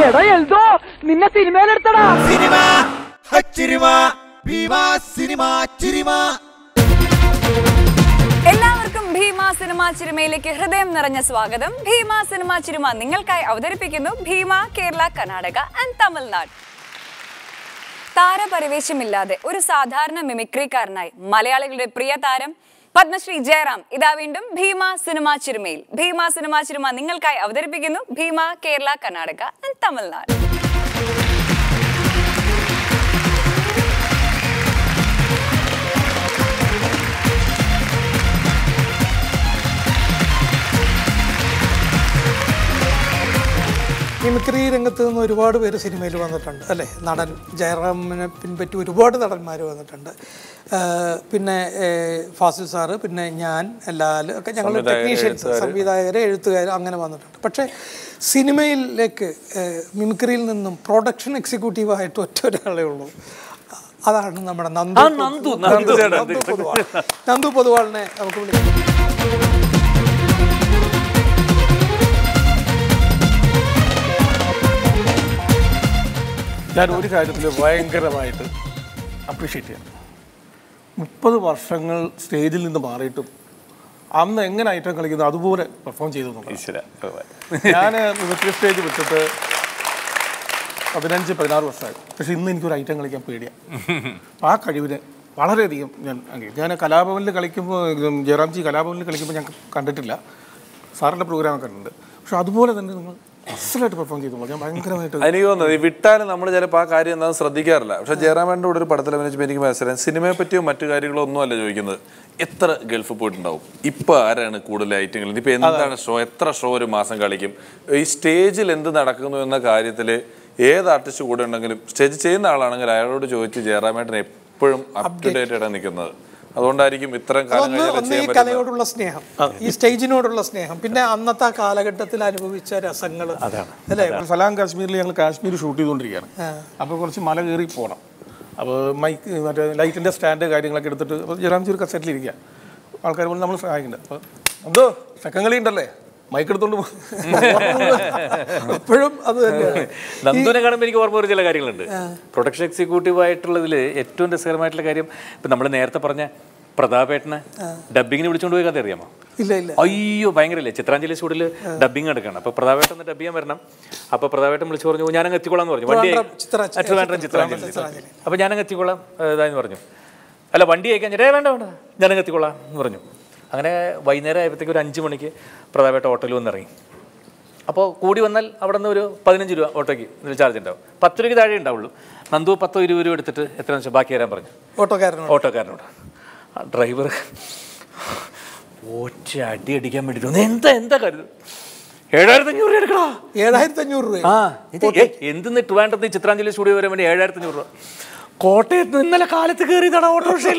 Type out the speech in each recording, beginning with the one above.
എടാ എൽദോ നിന്നെ സിനിമയിലെടുത്തടാ സിനിമ ഹച്ചിരിമ ഭീമ സിനിമ ചിരിമ എല്ലാവർക്കും ഭീമ സിനിമ ചിരുമയിലേക്ക് ഹൃദയം നിറഞ്ഞ സ്വാഗതം ഭീമ സിനിമ ചിരുമ നിങ്ങൾക്കായി അവതരിപ്പിക്കുന്നു ഭീമ കേരള കർണാടക ആൻഡ് തമിഴ്നാട് താരപരിവേശമില്ലാതെ ഒരു സാധാരണ മിമിക്രിക്കാരനായി മലയാളികളുടെ പ്രിയ താരം പത്മശ്രീ ജയറാം ഇതാ വീണ്ടും ഭീമ സിനിമ ചിരുമയിൽ ഭീമ സിനിമ ചിരുമ നിങ്ങൾക്കായി അവതരിപ്പിക്കുന്നു ഭീമ കേരള കർണാടക ആൻഡ് തമിഴ്നാട് മിമിക്രി രംഗത്ത് നിന്ന് ഒരുപാട് പേര് സിനിമയിൽ വന്നിട്ടുണ്ട് അല്ലേ നടൻ ജയറാമിനെ പിൻപറ്റി ഒരുപാട് നടന്മാർ വന്നിട്ടുണ്ട് ആ, പിന്നെ ഏ, ഫാസിൽ സാറ് പിന്നെ ഞാൻ എല്ലാവരും ഒക്കെ ഞങ്ങൾ ടെക്നീഷ്യൻസ് സംവിധായകർ എഴുത്തുകാർ അങ്ങനെ വന്നിട്ടുണ്ട് പക്ഷേ സിനിമയിലേക്ക് ഏ, മിമിക്രിയിൽ നിന്നും പ്രൊഡക്ഷൻ എക്സിക്യൂട്ടീവായിട്ട് ഒറ്റ ഒരാളേ ഉള്ളൂ അതാണ് നമ്മുടെ നന്ദു നന്ദു, നന്ദു നന്ദു ചേട്ടൻ. നന്ദു പൊതുവാൾ നന്ദു പൊതുവാളിനെ നമുക്ക് വിളിക്കാം ഞാൻ ഒരു കാര്യത്തിൽ ഭയങ്കരമായിട്ട് അപ്രീഷിയേറ്റ് ചെയ്യാം മുപ്പത് വർഷങ്ങൾ സ്റ്റേജിൽ നിന്ന് മാറിയിട്ടും അന്ന് എങ്ങനെ ഐറ്റം കളിക്കുന്നു അതുപോലെ പെർഫോം ചെയ്തു എന്നുള്ളതാണ്. ഈശ്വര ഭഗവാൻ. ഞാൻ മിമിക്രി സ്റ്റേജ് വിട്ടിട്ട് പതിനഞ്ച് പതിനാറ് വർഷമായി പക്ഷെ ഇന്ന് എനിക്കൊരു ഐറ്റം കളിക്കാൻ പേടിയാണ് അപ്പോൾ ആ കഴിവിനെ വളരെയധികം ഞാൻ അംഗീകരിച്ചു ഞാൻ കലാഭവനിൽ കളിക്കുമ്പോൾ ഉം, ജയറാംജി കലാഭവനിൽ കളിക്കുമ്പോൾ ഞാൻ കണ്ടിട്ടില്ല സാറിൻ്റെ പ്രോഗ്രാമൊക്കെ കണ്ടിട്ടുണ്ട് പക്ഷെ അതുപോലെ തന്നെ നിങ്ങൾ അസലായിട്ട് പെർഫോം ചെയ്തു ഞാൻ ഭയങ്കരമായിട്ട് എനിക്ക് തോന്നുന്നത് ഈ വിട്ടാലും നമ്മൾ ചിലപ്പോൾ ആ കാര്യം എന്താണെന്ന് ശ്രദ്ധിക്കാറില്ല പക്ഷെ ജയറാമേൻ്റെ കൂടെ ഒരു പടത്തിൽ അഭിനയിച്ചപ്പോൾ എനിക്ക് മനസ്സിലായി സിനിമയെ പറ്റിയോ മറ്റു കാര്യങ്ങളോ ഒന്നും അല്ല ചോദിക്കുന്നത് എത്ര ഗൾഫ് പോയിട്ടുണ്ടാവും ഇപ്പൊ ആരാണ് കൂടുതൽ ഐറ്റങ്ങൾ ഇപ്പൊ എന്താണ് ഷോ എത്ര ഷോ ഒരു മാസം കളിക്കും ഈ സ്റ്റേജിൽ എന്ത് നടക്കുന്നു എന്ന കാര്യത്തിൽ ഏത് ആർട്ടിസ്റ്റ് കൂടെ ഉണ്ടെങ്കിലും സ്റ്റേജ് ചെയ്യുന്ന ആളാണെങ്കിൽ അയാളോട് ചോദിച്ച് ജയറാമേട്ടൻ എപ്പോഴും അപ് ടു ഡേറ്റ് ആണ് നിൽക്കുന്നത് അതുകൊണ്ടായിരിക്കും ഇത്രയും കാലം ഒന്ന് കഴിഞ്ഞാൽ ഒന്ന് ചെയ്യാൻ ഈ പറ്റുന്നത് കലയോടുള്ള സ്നേഹം ഈ സ്റ്റേജിനോടുള്ള സ്നേഹം പിന്നെ അന്നത്തെ ആ കാലഘട്ടത്തിൽ അനുഭവിച്ച രസങ്ങൾ അല്ലേ സലാം കാശ്മീരിൽ ഞങ്ങൾ കാശ്മീർ ഷൂട്ട് ചെയ്തുകൊണ്ടിരിക്കുകയാണ് അപ്പോൾ കുറച്ച് മല കയറി പോകണം അപ്പോൾ മൈക്ക് മറ്റേ ലൈറ്റിൻ്റെ സ്റ്റാൻഡ് കാര്യങ്ങളൊക്കെ എടുത്തിട്ട് അപ്പോൾ ജയറാംജി ഒരു കസറ്റിലിരിക്കുക ആൾക്കാർ പോലെ നമ്മൾ സഹായിക്കുന്നുണ്ട് അപ്പോൾ എന്തോ സെക്കൻഡ് കളി ഉണ്ടല്ലേ മൈക്ക് എടുത്തോണ്ട് പോ. എപ്പോഴും അത് തന്നെയാണ് നന്ദുവിനെ കാണുമ്പോൾ എനിക്ക് ഓർമ്മ വരുന്ന ചില കാര്യങ്ങളുണ്ട് പ്രൊഡക്ഷൻ എക്സിക്യൂട്ടീവ് ആയിട്ടുള്ളതിൽ ഏറ്റവും രസകരമായിട്ടുള്ള കാര്യം ഇപ്പം നമ്മൾ നേരത്തെ പറഞ്ഞ പ്രതാപേട്ടനെ ഡബിങ്ങിന് വിളിച്ചുകൊണ്ട് പോയി കഥ അറിയാമോ ഇല്ല ഇല്ല അയ്യോ ഭയങ്കരല്ലേ ചിത്രാഞ്ജലി ഷൂട്ടിൽ ഡബിങ് എടുക്കണം അപ്പൊ പ്രതാപേട്ടൻ ഡബ് ചെയ്യാൻ വരണം അപ്പൊ പ്രതാപേട്ടൻ വിളിച്ചു പറഞ്ഞു ഞാനങ്ങ് എത്തിക്കോളാം എന്ന് പറഞ്ഞു വണ്ടി ട്രിവാൻഡ്രം ചിത്ര- ട്രിവാൻഡ്രം ചിത്രാഞ്ജലി അപ്പൊ ഞാനങ്ങ് എത്തിക്കോളാം ഏ, ഇതാന്ന് പറഞ്ഞു അല്ല വണ്ടി അയക്കാൻ ചേട്ടാ വേണ്ട വേണ്ട ഞാനങ്ങ് എത്തിക്കോളാം എന്ന് പറഞ്ഞു അങ്ങനെ വൈകുന്നേരം ആയപ്പോഴത്തേക്ക് ഒരു അഞ്ച് മണിക്ക് പ്രതാപേട്ട ഹോട്ടലിൽ വന്നിറങ്ങി അപ്പോൾ കൂടി വന്നാൽ അവിടെ നിന്ന് ഒരു പതിനഞ്ച് രൂപ ഓട്ടോയ്ക്ക് ഇതിൽ ചാർജ് ഉണ്ടാവും പത്ത് രൂപയ്ക്ക് താഴെ ഉണ്ടാവുള്ളൂ നന്ദു പത്തോ ഇരുപത് രൂപ എടുത്തിട്ട് എത്രയാണെന്ന് വെച്ചാൽ ബാക്കി തരാൻ പറഞ്ഞു ഓട്ടോക്കാരനോട് ഓട്ടോക്കാരനോട് ആ ഡ്രൈവർ ഒറ്റ അടി അടിക്കാൻ വേണ്ടിട്ട് വന്നു. എന്താ എന്താ കരുത് ഏഴായിരത്തി അഞ്ഞൂറ് രൂപ എടുക്കണോ ഏഴായിരത്തി അഞ്ഞൂറ് രൂപ ആ ഇത് ഏ, എന്തിന്ന് ട്രിവാൻഡ്രത്ത് ഈ ചിത്രാഞ്ജലി സ്റ്റുഡിയോ വരാൻ വേണ്ടി ഏഴായിരത്തി അഞ്ഞൂറ് രൂപ കോട്ടയത്ത് നിന്ന് ഇന്നലെ കാലത്ത് കയറിയതാണ് ഓട്ടോറിക്ഷയിൽ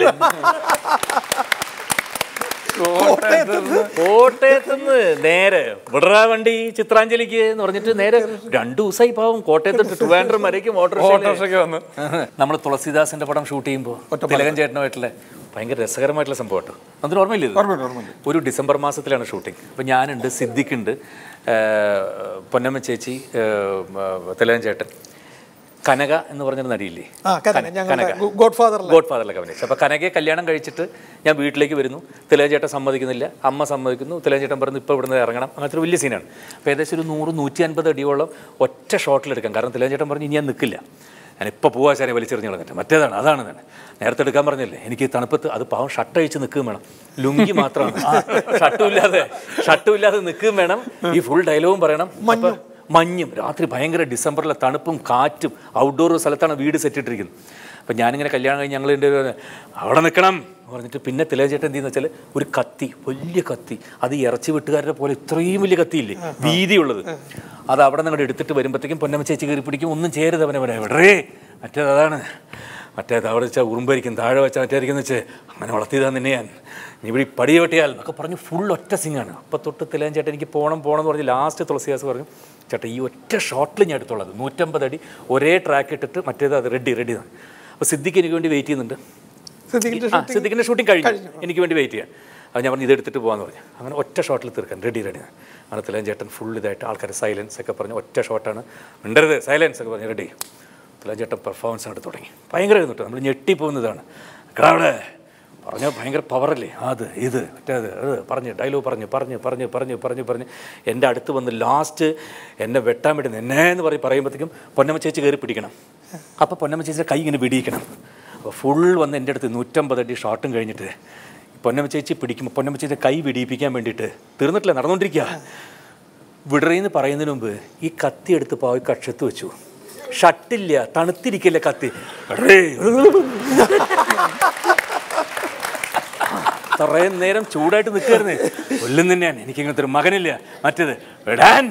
കോട്ടയത്ത് നിന്ന് നേരെ വിടറാ വണ്ടി ചിത്രാഞ്ജലിക്ക് എന്ന് പറഞ്ഞിട്ട് നേരെ രണ്ടു ദിവസമായി പാവം കോട്ടയത്ത് ട്രിവാൻഡ്രം വരയ്ക്കും ഓട്ടോറിക്ഷയ്ക്ക് വന്ന് നമ്മൾ തുളസിദാസിന്റെ പടം ഷൂട്ട് ചെയ്യുമ്പോൾ തിലകൻ ചേട്ടനുമായിട്ടുള്ള ഭയങ്കര രസകരമായിട്ടുള്ള സംഭവം കേട്ടോ അതിന് ഓർമ്മയില്ലേ ഇത്? ഓർമ്മയുണ്ട്, ഓർമ്മയുണ്ട്. ഒരു ഡിസംബർ മാസത്തിലാണ് ഷൂട്ടിംഗ് അപ്പം ഞാനുണ്ട് സിദ്ദിഖുണ്ട് പൊന്നമ്മ ചേച്ചി തിലകൻ ചേട്ടൻ കനക എന്ന് പറഞ്ഞൊരു നടിയില്ലേ ആ കനക ഞങ്ങളുടെ ഗോഡ് ഫാദറിലെ ഗോഡ് ഫാദറിലൊക്കെ അഭിനയിച്ചു അപ്പോൾ കനകയെ കല്യാണം കഴിച്ചിട്ട് ഞാൻ വീട്ടിലേക്ക് വരുന്നു തിലകൻ ചേട്ടൻ സമ്മതിക്കുന്നില്ല അമ്മ സമ്മതിക്കുന്നു തിലകൻ ചേട്ടൻ പറഞ്ഞു ഇപ്പോൾ ഇവിടുന്ന് ഇറങ്ങണം അങ്ങനത്തെ ഒരു വലിയ സീനാണ് അപ്പോൾ ഏകദേശം ഒരു നൂറ് നൂറ്റി അൻപത് അടിയോളം ഒറ്റ ഷോട്ടിലെടുക്കാം കാരണം തിലകൻ ചേട്ടൻ പറഞ്ഞു ഇനി ഞാൻ നിൽക്കില്ല ഞാൻ ഇപ്പോൾ പോവാ ശരി വലിച്ചെറിഞ്ഞ് കളഞ്ഞിട്ട് മറ്റേതാണ് അതാണ് ഞാൻ നേരത്തെ എടുക്കാൻ പറഞ്ഞില്ലേ എനിക്ക് ഈ തണുപ്പത്ത് അത് പാവം ഷർട്ട് അഴിച്ച് നിൽക്കുകയും വേണം ലുങ്കി മാത്രമാണ് ഷർട്ടും ഇല്ലാതെ ഷർട്ടും ഇല്ലാതെ നിൽക്കുകയും വേണം ഈ ഫുൾ ഡയലോഗും പറയണം അപ്പൊ മഞ്ഞും രാത്രി ഭയങ്കര ഡിസംബറിലെ തണുപ്പും കാറ്റും ഔട്ട്ഡോർ സ്ഥലത്താണ് വീട് സെറ്റ് ഇട്ടിരിക്കുന്നത് അപ്പം ഞാനിങ്ങനെ കല്യാണം കഴിഞ്ഞ് ഞങ്ങൾ എൻ്റെ അവിടെ നിൽക്കണം എന്ന് പറഞ്ഞിട്ട് പിന്നെ തിലകചേട്ടൻ എന്തെന്ന് വെച്ചാൽ ഒരു കത്തി വലിയ കത്തി അത് ഈ ഇറച്ചി വെട്ടുകാരുടെ പോലെ ഇത്രയും വലിയ കത്തിയില്ലേ വീതിയുള്ളത് അത് അവിടെ നിന്ന് അങ്ങോട്ട് എടുത്തിട്ട് വരുമ്പോഴത്തേക്കും പൊന്നമ്മ ചേച്ചി കയറി പിടിക്കും ഒന്നും ചേരുത് അവനെ പറയാം എവിടേ മറ്റേത് അതാണ് മറ്റേത് അവിടെ വെച്ചാൽ ഉറുമ്പായിരിക്കും താഴെ വെച്ചാൽ മറ്റേരിക്കും വെച്ച് അങ്ങനെ വളർത്തിയതാ നിന്നെ ഞാൻ നീ ഇവിടെ ഈ പടി വെട്ടിയാൽ എന്നൊക്കെ പറഞ്ഞ് ഫുൾ ഒറ്റ സിംഗാണ് അപ്പം തൊട്ട് തിലകൻ ചേട്ടൻ എനിക്ക് പോകണം പോകണം എന്ന് പറഞ്ഞ് ലാസ്റ്റ് തുളസിദാസ് പറഞ്ഞു ചേട്ടാ ഈ ഒറ്റ ഷോട്ടിൽ ഞാൻ എടുത്തോളാം അത് നൂറ്റമ്പത് അടി ഒരേ ട്രാക്ക് ഇട്ടിട്ട് മറ്റേത് അത് റെഡി റെഡി അപ്പോൾ സിദ്ദിഖ് എനിക്ക് വേണ്ടി വെയിറ്റ് ചെയ്യുന്നുണ്ട് സിദ്ദിഖിന്റെ ആ സിദ്ദിഖിൻ്റെ ഷൂട്ടിംഗ് കഴിഞ്ഞു എനിക്ക് വേണ്ടി വെയിറ്റ് ചെയ്യാൻ അത് ഞാൻ പറഞ്ഞു ഇതെടുത്തിട്ട് പോകാമെന്ന് പറഞ്ഞു അങ്ങനെ ഒറ്റ ഷോട്ടിൽ തീർക്കാൻ റെഡി റെഡി അങ്ങനെ തിലകൻ ചേട്ടൻ ഫുൾ ഇതായിട്ട് ആൾക്കാർ സൈലൻസ് ഒക്കെ പറഞ്ഞ് ഒറ്റ ഷോട്ടാണ് മിണ്ടരുത് സൈലൻസ് ഒക്കെ പറഞ്ഞ് റെഡി തിലകൻ ചേട്ടൻ പെർഫോമൻസ് അങ്ങോട്ട് തുടങ്ങി ഭയങ്കരമായിരുന്നു കേട്ടോ നമ്മൾ ഞെട്ടിപ്പോകുന്നതാണ് എടാ അവിടെ പറഞ്ഞാൽ ഭയങ്കര പവറല്ലേ അത് ഇത് മറ്റേത് അത് പറഞ്ഞ് ഡയലോഗ് പറഞ്ഞ് പറഞ്ഞ് പറഞ്ഞ് പറഞ്ഞ് പറഞ്ഞ് പറഞ്ഞ് എൻ്റെ അടുത്ത് വന്ന് ലാസ്റ്റ് എന്നെ വെട്ടാൻ വേണ്ടി എന്നെ എന്ന് പറയും പറയുമ്പോഴത്തേക്കും പൊന്നമ്മ ചേച്ചി കയറി പിടിക്കണം അപ്പോൾ പൊന്നമ്മ ചേച്ചിയുടെ കൈ ഇങ്ങനെ പിടിയിക്കണം അപ്പോൾ ഫുൾ വന്ന് എൻ്റെ അടുത്ത് നൂറ്റമ്പത് അടി ഷോട്ടും കഴിഞ്ഞിട്ട് പൊന്നമ്മ ചേച്ചി പിടിക്കുമ്പോൾ പൊന്നമ്മ ചേച്ചിയുടെ കൈ പിടിയിപ്പിക്കാൻ വേണ്ടിയിട്ട് തീർന്നിട്ടില്ല നടന്നുകൊണ്ടിരിക്കുക വിടറിയെന്ന് പറയുന്നതിന് മുമ്പ് ഈ കത്തി എടുത്ത് പോയി കക്ഷത്ത് വെച്ചു ഷട്ടില്ല തണുത്തിരിക്കില്ല കത്തി എടേ. കുറേ നേരം ചൂടായിട്ട് നിൽക്കായിരുന്നേ കൊല്ലും തന്നെയാണ് എനിക്ക് ഇങ്ങനത്തെ ഒരു മകനില്ല മറ്റേത് വിടാൻ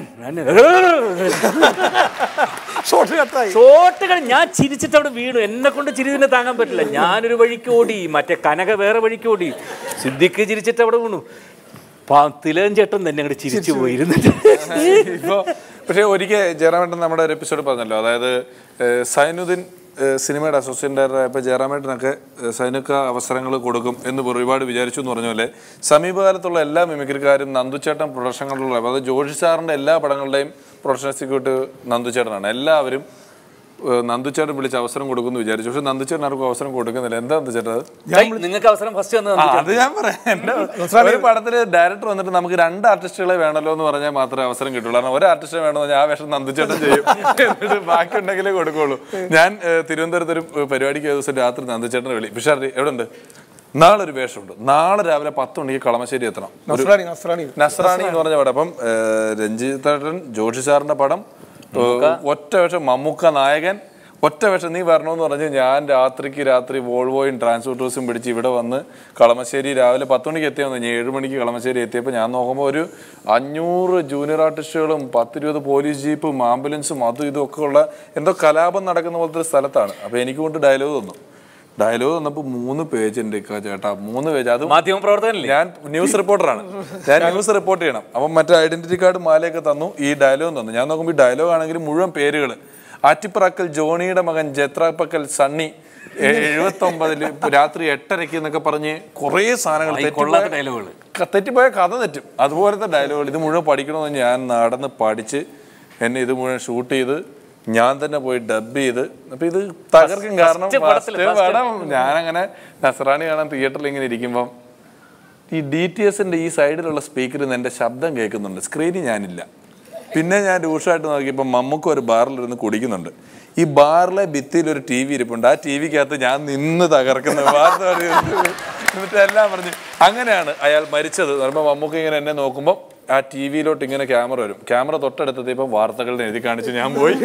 ഷോർട്ട് കട്ടായി ഷോട്ടുകൾ ഞാൻ ചിരിച്ചിട്ട് അവിടെ വീണു എന്നെ കൊണ്ട് ചിരി തന്നെ താങ്ങാൻ പറ്റില്ല ഞാനൊരു വഴിക്ക് ഓടി മറ്റേ കനക വേറെ വഴിക്ക് ഓടി സിദ്ദിഖ് ചിരിച്ചിട്ട് അവിടെ വീണു പാ- തിലകൻ ചേട്ടൻ തന്നെ അങ്ങോട്ട് ചിരിച്ചു പോയിരുന്നിട്ട് ഇപ്പോ പക്ഷേ ഒരിക്കൽ ജയറാമേട്ടൻ നമ്മുടെ ഒരു എപ്പിസോഡ് പറഞ്ഞല്ലോ അതായത് ഏഹ്, സൈനുദ്ദീൻ ഏഹ്, സിനിമയുടെ അസോസിയേറ്റ് ഡയറക്ടർ ആയപ്പോൾ ജയറാമേട്ടനൊക്കെ ഏഹ്, സൈനുക്ക അവസരങ്ങൾ കൊടുക്കും എന്ന് ഒരുപാട് വിചാരിച്ചു എന്ന് പറഞ്ഞ പോലെ സമീപകാലത്തുള്ള എല്ലാ മിമിക്രിക്കാരും നന്ദുചേട്ടൻ പ്രൊഡക്ഷനുകളിലുള്ള അതായത് ജോഷി സാറിന്റെ എല്ലാ പടങ്ങളുടെയും പ്രൊഡക്ഷൻ എക്സിക്യൂട്ടീവ് നന്ദുചേട്ടനാണ് എല്ലാവരും ഏഹ്, നന്ദുചേട്ടൻ വിളിച്ച് അവസരം കൊടുക്കുമെന്ന് വിചാരിച്ചു പക്ഷെ നന്ദുചേട്ടൻ ആർക്കും അവസരം കൊടുക്കുന്നില്ല എന്താ നന്ദുചേട്ടൻ അത്? നിങ്ങൾക്ക് അവസരം ഫസ്റ്റ് വന്ന് ആ, അത് ഞാൻ പറയാം എന്റെ ഒരു പടത്തില് ഡയറക്ടർ വന്നിട്ട് നമുക്ക് രണ്ട് ആർട്ടിസ്റ്റുകളെ വേണമല്ലോ എന്ന് പറഞ്ഞാൽ മാത്രമേ അവസരം കിട്ടുള്ളൂ കാരണം ഒരു ആർട്ടിസ്റ്റിനെ വേണമെന്ന് പറഞ്ഞാൽ ആ വേഷം നന്ദിച്ചേട്ടൻ ചെയ്യും എന്നിട്ട് ബാക്കി ഉണ്ടെങ്കിലേ കൊടുക്കുള്ളൂ ഞാൻ ഏഹ്, തിരുവനന്തപുരത്ത് ഒരു ഏഹ്, പരിപാടിക്ക് ഒരു ദിവസം രാത്രി നന്ദിച്ചേട്ടനെ വിളി പിഷാരി എവിടെ ഉണ്ട് നാളെ ഒരു വേഷമുണ്ട് നാളെ രാവിലെ പത്ത് മണിക്ക് കളമശ്ശേരി എത്തണം ഒരു നസ്രാണി നസ്രാണി നസ്രാണി എന്ന് പറഞ്ഞ പടം അപ്പം ഏഹ്, രഞ്ജിത്തേട്ടൻ ജോഷി സാറിന്റെ പടം ഏഹ്, ഒറ്റ വേഷം മമ്മൂക്ക നായകൻ ഒറ്റ വേഷം നീ വരണമെന്ന് പറഞ്ഞ് ഞാൻ രാത്രിക്ക് രാത്രി വോൾവോയും ട്രാൻസ്പോർട്ടേഴ്സും പിടിച്ച് ഇവിടെ വന്ന് കളമശ്ശേരി രാവിലെ പത്ത് മണിക്ക് എത്തിയാൽ ഞാൻ ഏഴ് മണിക്ക് കളമശ്ശേരി എത്തിയപ്പോൾ ഞാൻ നോക്കുമ്പോൾ ഒരു അഞ്ഞൂറ് ജൂനിയർ ആർട്ടിസ്റ്റുകളും പത്തിരുപത് പോലീസ് ജീപ്പും ആംബുലൻസും അതും ഇതും ഒക്കെ ഉള്ള എന്തോ കലാപം നടക്കുന്ന പോലത്തെ ഒരു സ്ഥലത്താണ് അപ്പോൾ എനിക്ക് കൊണ്ട് ഡയലോഗ് തന്നു ഡയലോഗ് തന്നപ്പോൾ മൂന്ന് പേജ് ഉണ്ട് ഇക്ക ചേട്ടാ മൂന്ന് പേജ് അത് മാധ്യമ പ്രവർത്തകനല്ലേ ഞാൻ ന്യൂസ് റിപ്പോർട്ടറാണ് ഞാൻ ന്യൂസ് റിപ്പോർട്ട് ചെയ്യണം അപ്പം മറ്റേ ഐഡന്റിറ്റി കാർഡ് മാലയൊക്കെ തന്നു ഈ ഡയലോഗ് തന്നു ഞാൻ നോക്കുമ്പോൾ ഈ ഡയലോഗ് ആണെങ്കിൽ മുഴുവൻ പേരുകൾ ആറ്റിപ്പറക്കൽ ജോണിയുടെ മകൻ ജത്രപ്പക്കൽ സണ്ണി എഴുപത്തി ഒമ്പതില് രാത്രി എട്ടരയ്ക്ക് എന്നൊക്കെ പറഞ്ഞ് കുറേ സാധനങ്ങൾ ഈ കൊള്ളാത്ത ഡയലോഗുകൾ ക- തെറ്റിപ്പോയ കഥ തെറ്റും അതുപോലത്തെ ഡയലോഗുകൾ ഇത് മുഴുവൻ പഠിക്കണമെന്ന് ഞാൻ നടന്ന് പഠിച്ച് എന്നെ ഇത് മുഴുവൻ ഷൂട്ട് ചെയ്ത് ഞാൻ തന്നെ പോയി ഡബ് ചെയ്ത് അപ്പൊ ഇത് തകർക്കും കാരണം first പടത്തില്, first first. പടം ഞാനങ്ങനെ നസറാണി കാണാൻ തിയേറ്ററിൽ ഇങ്ങനെ ഇരിക്കുമ്പം ഈ ഡി ടി എസിന്റെ ഈ സൈഡിലുള്ള സ്പീക്കറിൽ നിന്ന് എൻ്റെ ശബ്ദം കേൾക്കുന്നുണ്ട് സ്ക്രീനിൽ ഞാനില്ല പിന്നെ ഞാൻ രൂക്ഷമായിട്ട് നോക്കിയപ്പോൾ മമ്മൂക്ക് ഒരു ബാറിലിരുന്ന് കുടിക്കുന്നുണ്ട് ഈ ബാറിലെ ഭിത്തിയിൽ ഒരു ടി വി ഇരിപ്പുണ്ട് ആ ടി വിക്കകത്ത് ഞാൻ നിന്ന് തകർക്കുന്ന വാർത്ത പറഞ്ഞ് എന്നിട്ട് എല്ലാം പറഞ്ഞ് അങ്ങനെയാണ് അയാൾ മരിച്ചത് എന്ന് പറയുമ്പോൾ മമ്മൂക്ക് ഇങ്ങനെ എന്നെ നോക്കുമ്പോൾ ആ ടി വിയിലോട്ട് ഇങ്ങനെ ക്യാമറ വരും ക്യാമറ തൊട്ടടുത്തെത്തിയപ്പോൾ വാർത്തകൾ എഴുതി കാണിച്ച് ഞാൻ പോയി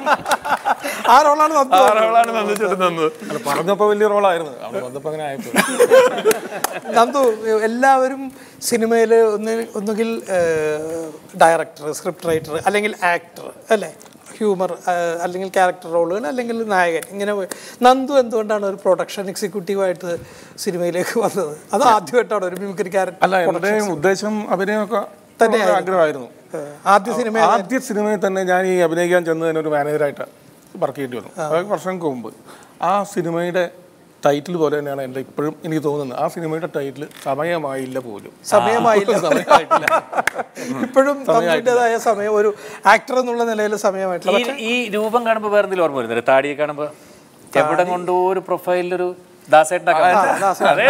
ആ റോളാണ് നന്ദു ആറോളാണ് നന്ദിച്ചിട്ട് തന്നത് അല്ല പറഞ്ഞപ്പോൾ വലിയ റോളായിരുന്നു അവിടെ വന്നപ്പോൾ അങ്ങനെ ആയപ്പോൾ നന്ദു എല്ലാവരും സിനിമയിൽ ഒന്ന് ഒന്നുകിൽ ഡയറക്ടർ സ്ക്രിപ്റ്റ് റൈറ്റർ അല്ലെങ്കിൽ ആക്ടർ അല്ലേ ഹ്യൂമർ അല്ലെങ്കിൽ ക്യാരക്ടർ റോളുകൾ അല്ലെങ്കിൽ നായകൻ ഇങ്ങനെ പോയി. നന്ദു എന്തുകൊണ്ടാണ് ഒരു പ്രൊഡക്ഷൻ എക്സിക്യൂട്ടീവായിട്ട് സിനിമയിലേക്ക് വന്നത് അത് ആദ്യമായിട്ടാണ് ഒരു മിമിക്രിക്കാരൻ അല്ല എൻ്റെ ഉദ്ദേശം അഭിനയമൊക്കെ തന്നെയായിരുന്നു. ആഗ്രഹമായിരുന്നു ഏഹ്, ആദ്യ സിനിമ ആദ്യ സിനിമയിൽ തന്നെ ഞാൻ ഈ അഭിനയിക്കാൻ ചെന്നതിന് ഒരു മാനേജറായിട്ട് വർക്ക് ചെയ്യേണ്ടി വന്നു അതായത് വർഷങ്ങൾക്ക് മുമ്പ് ആ സിനിമയുടെ ടൈറ്റിൽ പോലെ തന്നെയാണ് എൻ്റെ ഇപ്പോഴും എനിക്ക് തോന്നുന്നത് ആ സിനിമയുടെ ടൈറ്റിൽ സമയമായില്ല പോലും സമയമായില്ല ഇപ്പോഴും നന്ദുവിൻ്റെതായ സമയം ഒരു ആക്ടർ എന്നുള്ള നിലയിൽ സമയമായിട്ടില്ല ഈ ഈ രൂപം കാണുമ്പോൾ വേറെ എന്തെങ്കിലും ഓർമ്മ വരുന്നില്ല താടിയെ കാണുമ്പോൾ എവിടെ കൊണ്ടോ ഒരു പ്രൊഫൈലിലൊരു ദാസേട്ടനൊക്കെ അതെ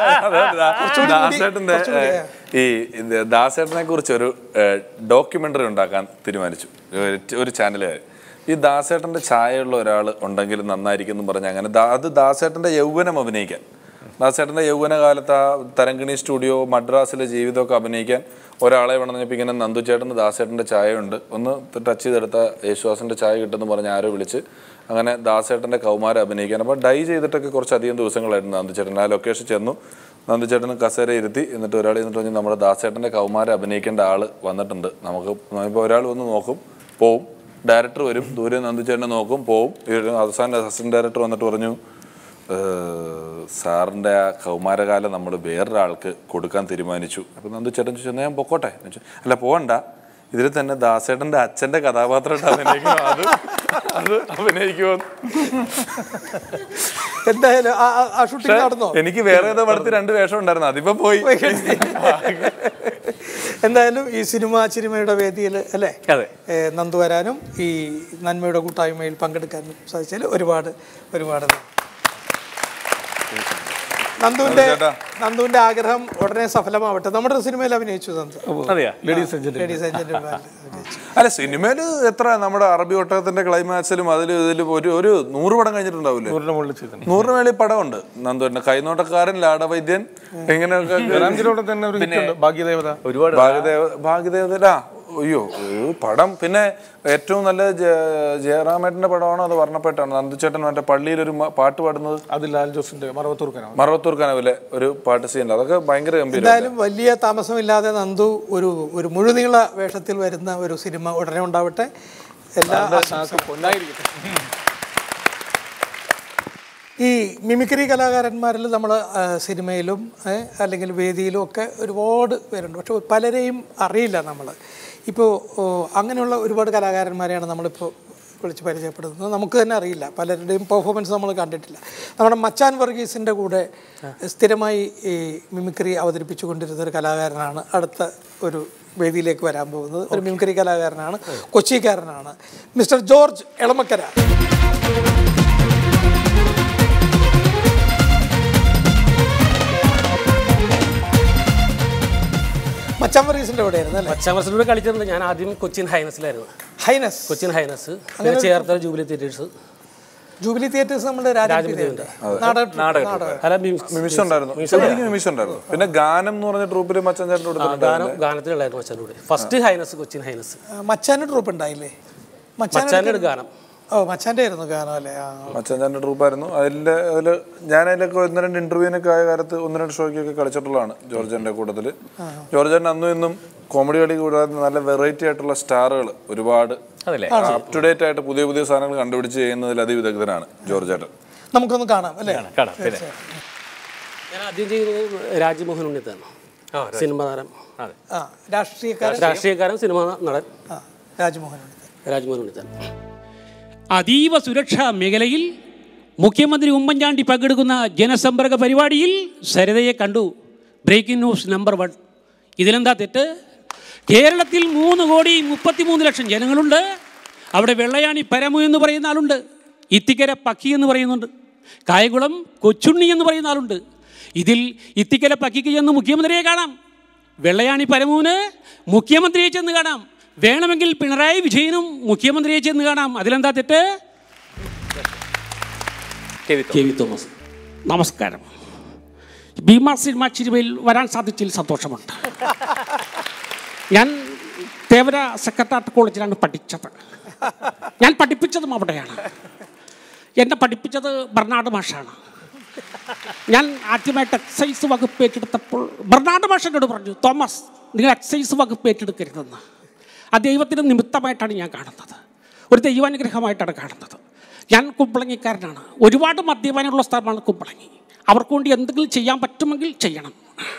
ദാസേട്ടന്റെ ഏഹ്, ഈ ഇത് ദാസേട്ടനെ കുറിച്ച് ഒരു ഡോക്യുമെന്ററി ഉണ്ടാക്കാൻ തീരുമാനിച്ചു ഒരു- ഒരു ചാനലുകാർ ഈ ദാസേട്ടന്റെ ഛായയുള്ള ഒരാൾ ഉണ്ടെങ്കിൽ നന്നായിരിക്കും എന്ന് പറഞ്ഞ് അങ്ങനെ ദാ- അത് ദാസേട്ടന്റെ യൗവനം അഭിനയിക്കാൻ ദാസേട്ടന്റെ യൗവന കാലത്ത് ആ തരങ്കിണി സ്റ്റുഡിയോ മദ്രാസിലെ ജീവിതമൊക്കെ അഭിനയിക്കാൻ ഒരാളെ വേണം പറഞ്ഞപ്പോൾ ഇങ്ങനെ നന്ദുചേട്ടന് ദാസേട്ടന്റെ ചായ ഉണ്ട് ഒന്ന് ടച്ച് ചെയ്തെടുത്ത യേശുദാസിന്റെ ചായ കിട്ടുമെന്ന് പറഞ്ഞ് ആരോ വിളിച്ച് അങ്ങനെ ദാസേട്ടന്റെ കൗമാരം അഭിനയിക്കാൻ അപ്പോൾ ഡൈ ചെയ്തിട്ടൊക്കെ കുറച്ചധികം ദിവസങ്ങളായിരുന്നു നന്ദുചേട്ടൻ ആ ലൊക്കേഷൻ ചെന്നു നന്ദുചേട്ടന് കസേര ഇരുത്തി എന്നിട്ട് ഒരാൾ ഇരുന്നിട്ട് പറഞ്ഞു നമ്മുടെ ദാസേട്ടന്റെ കൗമാരം അഭിനയിക്കേണ്ട ആള് വന്നിട്ടുണ്ട് നമുക്ക് ഇപ്പോൾ ഒരാൾ വന്ന് നോക്കും പോവും ഡയറക്ടർ വരും ദൂരെ നന്ദുചേട്ടനെ നോക്കും പോവും ഇവര് അവസാനം അസിസ്റ്റന്റ് ഡയറക്ടർ വന്നിട്ട് പറഞ്ഞു "ഏഹ്, സാറിന്റെ ആ കൗമാരകാലം നമ്മൾ വേറൊരാൾക്ക് കൊടുക്കാൻ തീരുമാനിച്ചു അപ്പം നന്ദുചേട്ടൻ ചോദിച്ചു "എന്നാ ഞാൻ പൊക്കോട്ടെ എന്ന് ചോദിച്ചു അല്ല പോകണ്ട ഇതിൽ തന്നെ ദാസേട്ടന്റെ അച്ഛന്റെ കഥാപാത്രമായിട്ട് അഭിനയിക്കുമോ അത് അത് അഭിനയിക്കുമോ എന്തായാലും ആ- ആ- ആ ഷൂട്ടിംഗ് നടന്നോ എനിക്ക് വേറെ ഏതോ പടത്തിൽ രണ്ട് വേഷം ഉണ്ടായിരുന്നു അതിപ്പോ പോയി എന്തായാലും ഈ സിനിമ സിനിമയുടെ വേദിയിൽ അല്ലേ അതെ. ഏ, നന്ദു വരാനും ഈ നന്മയുടെ കൂട്ടായ്മയിൽ പങ്കെടുക്കാനും സാധിച്ചാൽ ഒരുപാട് ഒരുപാട് നന്ദി. നന്ദുവിന്റെ ചേട്ടാ. നന്ദുവിന്റെ ആഗ്രഹം ഉടനെ സഫലമാവട്ടെ നമ്മുടെ ഒരു സിനിമയിൽ അഭിനയിച്ചു നന്ദു അതെയാ ladies and ladies and gentleman അഭിനയിച്ചു അല്ല സിനിമയില് എത്ര നമ്മുടെ അറബി ഒട്ടകത്തിന്റെ ക്ലൈമാക്സിലും അതിലും ഇതിലും ഒരു ഒരു നൂറ് പടം കഴിഞ്ഞിട്ടുണ്ടാവില്ലേ നൂറിന് മുകളിൽ ചെയ്തിട്ടുണ്ട് നൂറിന് മേളിൽ പടമുണ്ട് നന്ദുവിന്റെ കൈനോട്ടക്കാരൻ ലാടവൈദ്യൻ ഇങ്ങനെയൊക്കെ ജയറാംജിയുടെ തന്നെ ഒരു hit ഉണ്ട് ഭാഗ്യദേവത ഒരുപാട് ഭാഗ്യദേവ ഭാഗ്യദേവതല്ല അയ്യോ ഒരു പടം പിന്നെ ഏറ്റവും നല്ല ജയ- ജയറാമേട്ടന്റെ പടമാണോ അത് വർണ്ണപ്പെട്ടാണ് നന്ദുചേട്ടൻ മറ്റേ പള്ളിയിൽ ഒരു മ- പാട്ട് പാടുന്നത് അത് ലാൽ ജോസിന്റെ മറവത്തൂർക്കനാണ് മറവത്തൂർ കനവിലെ ഒരു പാട്ട് സീനില്ല അതൊക്കെ ഭയങ്കര ഗംഭീരം എന്തായാലും വലിയ താമസമില്ലാതെ നന്ദു ഒരു ഒരു മുഴുനീള വേഷത്തിൽ വരുന്ന ഒരു സിനിമ ഉടനെ ഉണ്ടാവട്ടെ എല്ലാ ഈ മിമിക്രി കലാകാരന്മാരിൽ നമ്മൾ സിനിമയിലും ഏ, അല്ലെങ്കിൽ വേദിയിലും ഒക്കെ ഒരുപാട് പേരുണ്ട് പക്ഷെ പലരെയും അറിയില്ല നമ്മൾ ഇപ്പോൾ അങ്ങനെയുള്ള ഒരുപാട് കലാകാരന്മാരെയാണ് നമ്മളിപ്പോൾ വിളിച്ച് പരിചയപ്പെടുന്നത് നമുക്ക് തന്നെ അറിയില്ല പലരുടെയും പെർഫോമൻസ് നമ്മൾ കണ്ടിട്ടില്ല നമ്മുടെ മച്ചാൻ വർഗീസിൻ്റെ കൂടെ സ്ഥിരമായി ഈ മിമിക്രി അവതരിപ്പിച്ചു കൊണ്ടിരുന്ന ഒരു കലാകാരനാണ് അടുത്ത ഒരു വേദിയിലേക്ക് വരാൻ പോകുന്നത് ഒരു മിമിക്രി കലാകാരനാണ് കൊച്ചിക്കാരനാണ് മിസ്റ്റർ ജോർജ് എളമക്കര മച്ചാൻ വർഗീസിൻ്റെ കൂടെയായിരുന്നു അല്ലേ പച്ചാമർസിലൂടെ കളിച്ചിട്ടുണ്ട് ഞാൻ ആദ്യം കൊച്ചിൻ ഹൈനസിലായിരുന്നു ഹൈനസ് കൊച്ചിൻ ഹൈനസ് പിന്നെ Cherthala jubilee theatres jubilee theatres നമ്മുടെ രാജപീഠ നാടക നാടകം അല്ല മിംസ് മിമിസ് ഉണ്ടായിരുന്നു ശരിക്കും മിമിസ് ഉണ്ടായിരുന്നു പിന്നെ ഗാനം എന്ന് പറഞ്ഞ ട്രൂപ്പിൽ മച്ചൻ ചേട്ടൻ ആ, കൊടുത്തിട്ടുണ്ട് ഗാനം ഗാനത്തിലുണ്ടായിരുന്നു മച്ചാൻ്റെ കൂടെ ഫസ്റ്റ് ഹൈനസ് കൊച്ചിൻ ഹൈനസ് മച്ചാൻ്റെ ട്രൂപ്പ് ഉണ്ടായില്ലേ മച്ചാൻ്റെ ഒരു ഗാനം ഓ മച്ചാൻ്റെ ആയിരുന്നു ഗാനം അല്ലേ ആ മച്ചൻ ചേട്ടൻ്റെ ട്രൂപ്പായിരുന്നു അതിന്റെ അതില് ഞാൻ അതിലൊക്കെ ഒന്ന് രണ്ട് ഇന്റർവ്യൂവിനൊക്കെ ആയ കാലത്ത് ഒന്ന് രണ്ട് ഷോയ്ക്കൊക്കെ കളിച്ചിട്ടുള്ളതാണ് ജോർജന്റെ കൂട്ടത്തിൽ ജോർജൻ അന്നും ഇന്നും കോമഡി കളി കൂടാതെ നല്ല വെറൈറ്റി ആയിട്ടുള്ള സ്റ്റാറുകൾ ഒരുപാട് അതല്ലേ അപ് ടു ഡേറ്റ് ആയിട്ട് പുതിയ പുതിയ സാധനങ്ങൾ കണ്ടുപിടിച്ച് ചെയ്യുന്നതിൽ അതിവിദഗ്ധനാണ് ജോർജ് ചേട്ടൻ നമുക്കൊന്ന് കാണാം അല്ലേ കാണാം പിന്നെ ഞാൻ ആദ്യം ചെയ്യുന്നത് രാജ്മോഹൻ ഉണ്ണിത്താണ് സിനിമ താരം അതെ ആ രാഷ്ട്രീയക്കാരൻ രാഷ്ട്രീയക്കാരൻ സിനിമ നടൻ ആ രാജ്മോഹൻ രാജ്മോഹൻ ഉണ്ണിത്താൻ അതീവ സുരക്ഷാ മേഖലയിൽ മുഖ്യമന്ത്രി ഉമ്മൻചാണ്ടി പങ്കെടുക്കുന്ന ജനസമ്പർക്ക പരിപാടിയിൽ സരിതയെ കണ്ടു ബ്രേക്കിംഗ് ന്യൂസ് നമ്പർ വൺ ഇതിലെന്താ തെറ്റ് കേരളത്തിൽ മൂന്ന് കോടി മുപ്പത്തിമൂന്ന് ലക്ഷം ജനങ്ങളുണ്ട് അവിടെ വെള്ളയാണി പരമു എന്ന് പറയുന്ന ആളുണ്ട് ഇത്തിക്കര പക്കി എന്ന് പറയുന്നുണ്ട് കായകുളം കൊച്ചുണ്ണി എന്ന് പറയുന്ന ആളുണ്ട് ഇതിൽ ഇത്തിക്കര പക്കിക്ക് ചെന്ന് മുഖ്യമന്ത്രിയെ കാണാം വെള്ളയാണി പരമുവിന് മുഖ്യമന്ത്രിയെ ചെന്ന് കാണാം വേണമെങ്കിൽ പിണറായി വിജയനും മുഖ്യമന്ത്രിയെ ചെന്ന് കാണാം അതിലെന്താ തെറ്റ് K V K V Thomas നമസ്കാരം ഭീമ സിനിമ ചിരുവയിൽ വരാൻ സാധിച്ചതിൽ സന്തോഷമുണ്ട് ഞാൻ തേവര സെക്രട്ടേറിയറ്റ് കോളേജിലാണ് പഠിച്ചത് ഞാൻ പഠിപ്പിച്ചതും അവിടെയാണ് എന്നെ പഠിപ്പിച്ചത് ബർണാഡ് മാഷാണ് ഞാൻ ആദ്യമായിട്ട് എക്സൈസ് വകുപ്പ് ഏറ്റെടുത്തപ്പോൾ ബർണാഡ് മാഷ് എന്നോട് പറഞ്ഞു തോമസ് നിങ്ങൾ എക്സൈസ് വകുപ്പ് ഏറ്റെടുക്കരുതെന്ന് ആ ദൈവത്തിന് നിമിത്തമായിട്ടാണ് ഞാൻ കാണുന്നത് ഒരു ദൈവാനുഗ്രഹമായിട്ടാണ് കാണുന്നത് ഞാൻ കുമ്പളങ്ങിക്കാരനാണ് ഒരുപാട് മദ്യപാനമുള്ള സ്ഥലമാണ് കുമ്പളങ്ങി അവർക്ക് വേണ്ടി എന്തെങ്കിലും ചെയ്യാൻ പറ്റുമെങ്കിൽ ചെയ്യണം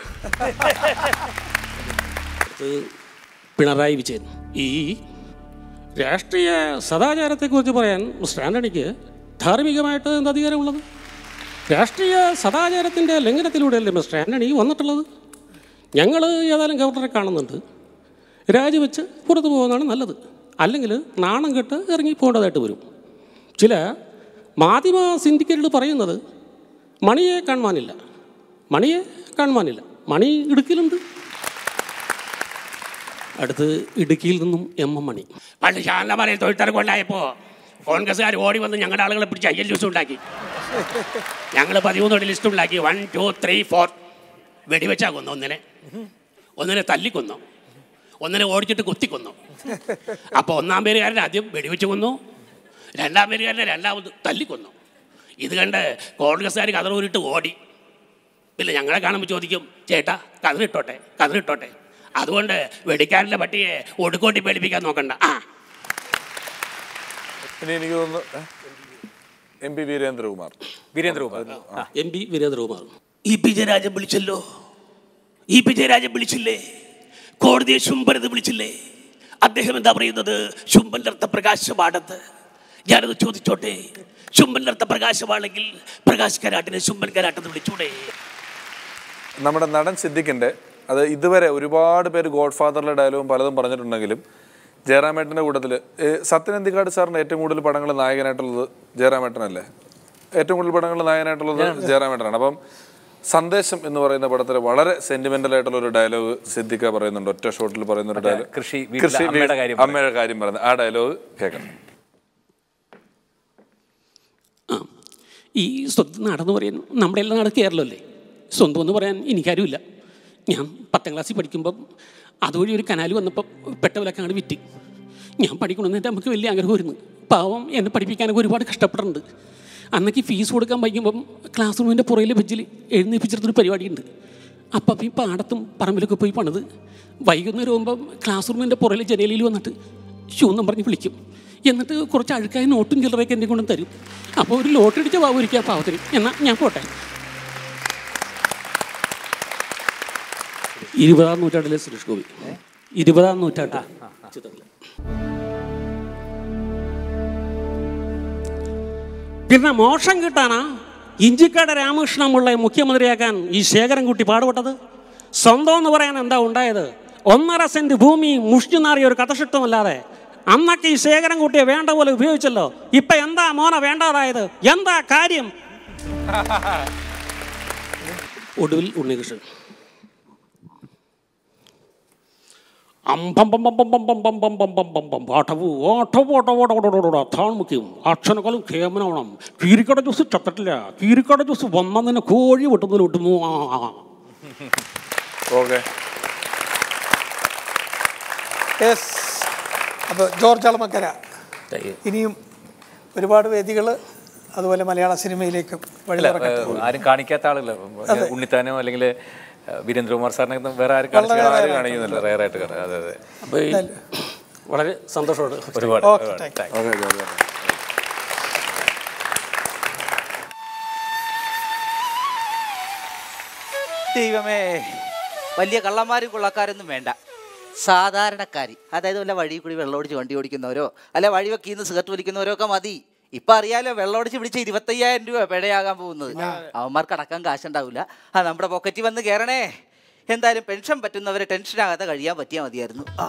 ഇത് പിണറായി വിജയൻ ഈ രാഷ്ട്രീയ സദാചാരത്തെക്കുറിച്ച് പറയാൻ മിസ്റ്റർ ആന്റണിക്ക് ധാർമ്മികമായിട്ട് എന്ത് അധികാരമുള്ളത് രാഷ്ട്രീയ സദാചാരത്തിൻ്റെ ലംഘനത്തിലൂടെയല്ലേ മിസ്റ്റർ ആന്റണി വന്നിട്ടുള്ളത് ഞങ്ങൾ ഏതായാലും ഗവർണറെ കാണുന്നുണ്ട് രാജിവെച്ച് പുറത്തു പോകുന്നതാണ് നല്ലത് അല്ലെങ്കിൽ നാണം കെട്ട് ഇറങ്ങി പോകേണ്ടതായിട്ട് വരും ചില മാധ്യമ സിൻഡിക്കേറ്റുകൾ പറയുന്നത് മണിയെ കാണുവാനില്ല മണിയെ കാണുവാനില്ല മണി ഇടുക്കിയിലുണ്ട് അടുത്ത് ഇടുക്കിയിൽ നിന്നും എം എം മണി പണ്ട് ശാന്തമലയിൽ തൊഴിൽത്തരം കൊണ്ടായപ്പോൾ കോൺഗ്രസ്സുകാർ ഓടി വന്ന് ഞങ്ങളുടെ ആളുകളെ പിടിച്ച് അയ്യൽ ജ്യൂസ് ഉണ്ടാക്കി ഞങ്ങൾ പതിമൂന്നോട് ലിസ്റ്റ് ഉണ്ടാക്കി വൺ ടു ത്രീ ഫോർ വെടിവെച്ചാ കൊന്നു ഒന്നിനെ ഒന്നിനെ തല്ലിക്കൊന്നു ഒന്നിനെ ഓടിച്ചിട്ട് കുത്തിക്കൊന്നു അപ്പോൾ ഒന്നാം പേരുകാരൻ ആദ്യം വെടിവെച്ച് കൊന്നു രണ്ടാം പേരുകാരനെ രണ്ടാമത് തല്ലിക്കൊന്നു ഇത് കണ്ട് കോൺഗ്രസ്സുകാർ കതറൂരിട്ട് ഓടി പിന്നെ ഞങ്ങളെ കാണുമ്പോൾ ചോദിക്കും ചേട്ടാ കതിരിട്ടോട്ടെ കതിരിട്ടോട്ടെ അതുകൊണ്ട് വെടിക്കാരൻ്റെ പട്ടിയെ ഒടുക്കോട്ടി പേടിപ്പിക്കാൻ നോക്കണ്ട ആ ഇനി എനിക്ക് തോന്നുന്നു എം പി വീരേന്ദ്രകുമാർ വീരേന്ദ്രകുമാർ ആ എം പി വീരേന്ദ്രകുമാർ ഈ പി ജയരാജൻ വിളിച്ചല്ലോ ഈ പി ജയരാജൻ വിളിച്ചില്ലേ കോടതിയെ ശുംഭരത് വിളിച്ചില്ലേ അദ്ദേഹം എന്താ പറയുന്നത് ശുംഭന്റെ അർത്ഥ പ്രകാശമാണെന്ന് ഞാനത് ചോദിച്ചോട്ടെ ചുംബൻ്റെ അടുത്ത പ്രകാശമാണെങ്കിൽ പ്രകാശ് കരാട്ടിനെ ചുംബൻ കരാട്ടെന്ന് വിളിച്ചൂടെ നമ്മുടെ നടൻ സിദ്ദിഖിന്റെ അത് ഇതുവരെ ഒരുപാട് പേര് ഗോഡ് ഫാദറിലെ ഡയലോഗും പലതും പറഞ്ഞിട്ടുണ്ടെങ്കിലും ജയറാമേട്ടൻ്റെ കൂട്ടത്തിൽ സത്യനന്ദിക്കാട് സാറിന് ഏറ്റവും കൂടുതൽ പടങ്ങൾ നായകനായിട്ടുള്ളത് ജയറാമേട്ടനല്ലേ ഏറ്റവും കൂടുതൽ പടങ്ങൾ നായകനായിട്ടുള്ളത് ജയറാമേട്ടനാണ് അപ്പം സന്ദേശം എന്ന് പറയുന്ന പടത്തിൽ വളരെ സെന്റിമെന്റൽ ആയിട്ടുള്ള ഒരു ഡയലോഗ് സിദ്ദിഖ പറയുന്നുണ്ട് ഒറ്റ ഷോട്ടിൽ പറയുന്ന ഒരു ഡയലോഗ് കൃഷി വീട്ടിലെ അമ്മയുടെ കാര്യം അമ്മയുടെ കാര്യം പറയുന്നത് ആ ഡയലോഗ് കേൾക്കണം ഈ സ്വന്തം നാടെന്ന് പറയാൻ നമ്മുടെ എല്ലാം നാട് കേരളമല്ലേ സ്വന്തം എന്ന് പറയാൻ എനിക്കാരുമില്ല ഞാൻ പത്താം ക്ലാസ്സിൽ പഠിക്കുമ്പം അതുവഴി ഒരു കനാൽ വന്നപ്പോൾ പെട്ടവലൊക്കെ അങ്ങോട്ട് വിറ്റ് ഞാൻ പഠിക്കണമെന്ന് നമുക്ക് വലിയ ആഗ്രഹമായിരുന്നു പാവം എന്നെ പഠിപ്പിക്കാനൊക്കെ ഒരുപാട് കഷ്ടപ്പെട്ടിട്ടുണ്ട് അന്നൊക്കെ ഫീസ് കൊടുക്കാൻ വൈകുമ്പം ക്ലാസ് റൂമിൻ്റെ പുറയിലെ ബെഞ്ചിൽ എഴുന്നേപ്പിച്ചിരുന്നൊരു പരിപാടിയുണ്ട് അപ്പം ഈ പാടത്തും പറമ്പിലൊക്കെ പോയി പണിത് വൈകുന്നേരം ആകുമ്പം ക്ലാസ് റൂമിൻ്റെ പുറയിലെ ജനലിൽ വന്നിട്ട് ഷൂ എന്നും പറഞ്ഞ് വിളിക്കും എന്നിട്ട് കുറച്ച് അഴുക്കായ നോട്ടും ചില്ലറയൊക്കെ എന്നെ കൊണ്ടും തരും അപ്പോൾ ഒരു ലോട്ടടിച്ച പാവം ഒരിക്കുക പാവത്തിന് എന്നാൽ ഞാൻ പോട്ടെ ഇരുപതാം നൂറ്റാണ്ടിലെ സുരേഷ് ഗോപി ഇരുപതാം നൂറ്റാണ്ട് ചിത്രത്തില്. പിന്നെ മോഷം കിട്ടാനാ ഇഞ്ചിക്കാട് രാമകൃഷ്ണമുള്ള മുഖ്യമന്ത്രിയാക്കാൻ ഈ ശേഖരൻകുട്ടി പാടുപെട്ടത് സ്വന്തം എന്ന് പറയാൻ എന്താ ഉണ്ടായത് ഒന്നര സെന്റ് ഭൂമി മുഷ്ടിനാറിയ ഒരു കഥശിട്ടമല്ലാതെ അന്നൊക്കെ ഈ ശേഖരൻകുട്ടിയെ വേണ്ട പോലെ ഉപയോഗിച്ചല്ലോ ഇപ്പൊ എന്താ മോന വേണ്ടാതായത് എന്താ കാര്യം ഒടുവിൽ ഉണ്ണികൃഷ്ണൻ അതാണ് മുഖ്യം അക്ഷനക്കാളും ക്ഷേമനാവണം കീരിക്കട ജ്യൂസ് ചത്തിട്ടില്ല കീരിക്കട ജ്യൂസ് വന്നതിന് കോഴി വെട്ടുന്നതിൽ വിട്ടുന്നു ആ ആ, ആ. ഓക്കെ യെസ് അപ്പോൾ ജോർജ് അളമക്കര ഇനിയും ഒരുപാട് വേദികൾ അതുപോലെ മലയാള സിനിമയിലേക്കും വഴി അല്ല തുറക്കട്ടെ. ഏഹ്, ആരും കാണിക്കാത്ത ആളല്ല ഉണ്ണിത്താനോ അല്ലെങ്കിൽ വീരേന്ദ്രകുമാർ സാറിനെ ഒന്നും വേറെ ആരും വളരെ കാണിച്ചില്ല rare ആരും കാണിക്കുന്നില്ല റയർ ആയിട്ട് കാണാം അതെ അതെ അപ്പോൾ ഈ വളരെ സന്തോഷമുണ്ട് ഒരുപാട് ഓക്കെ ഒരുപാട്. Thank you. ഓക്കെ ജോർജ് ദൈവമേ വലിയ കള്ളന്മാരും കൊള്ളക്കാരൊന്നും വേണ്ട സാധാരണക്കാരി അതായത് വല്ല വഴി കൂടി വെള്ളമടിച്ച് വണ്ടി ഓടിക്കുന്നവരോ അല്ല വഴി വക്കീന്ന് സിഗരറ്റ് വലിക്കുന്നവരോ ഒക്കെ മതി ഇപ്പൊ അറിയാലോ വെള്ളമടിച്ച് പിടിച്ച് ഇരുപത്തയ്യായിരം രൂപ പിഴയാകാൻ പോകുന്നത് അവന്മാർക്ക് അടക്കാൻ കാശുണ്ടാവില്ല ആ നമ്മുടെ പോക്കറ്റിൽ വന്ന് കയറണേ എന്തായാലും പെൻഷൻ പറ്റുന്നവരെ ടെൻഷനാകാതെ കഴിയാൻ പറ്റിയാൽ മതിയായിരുന്നു ആ.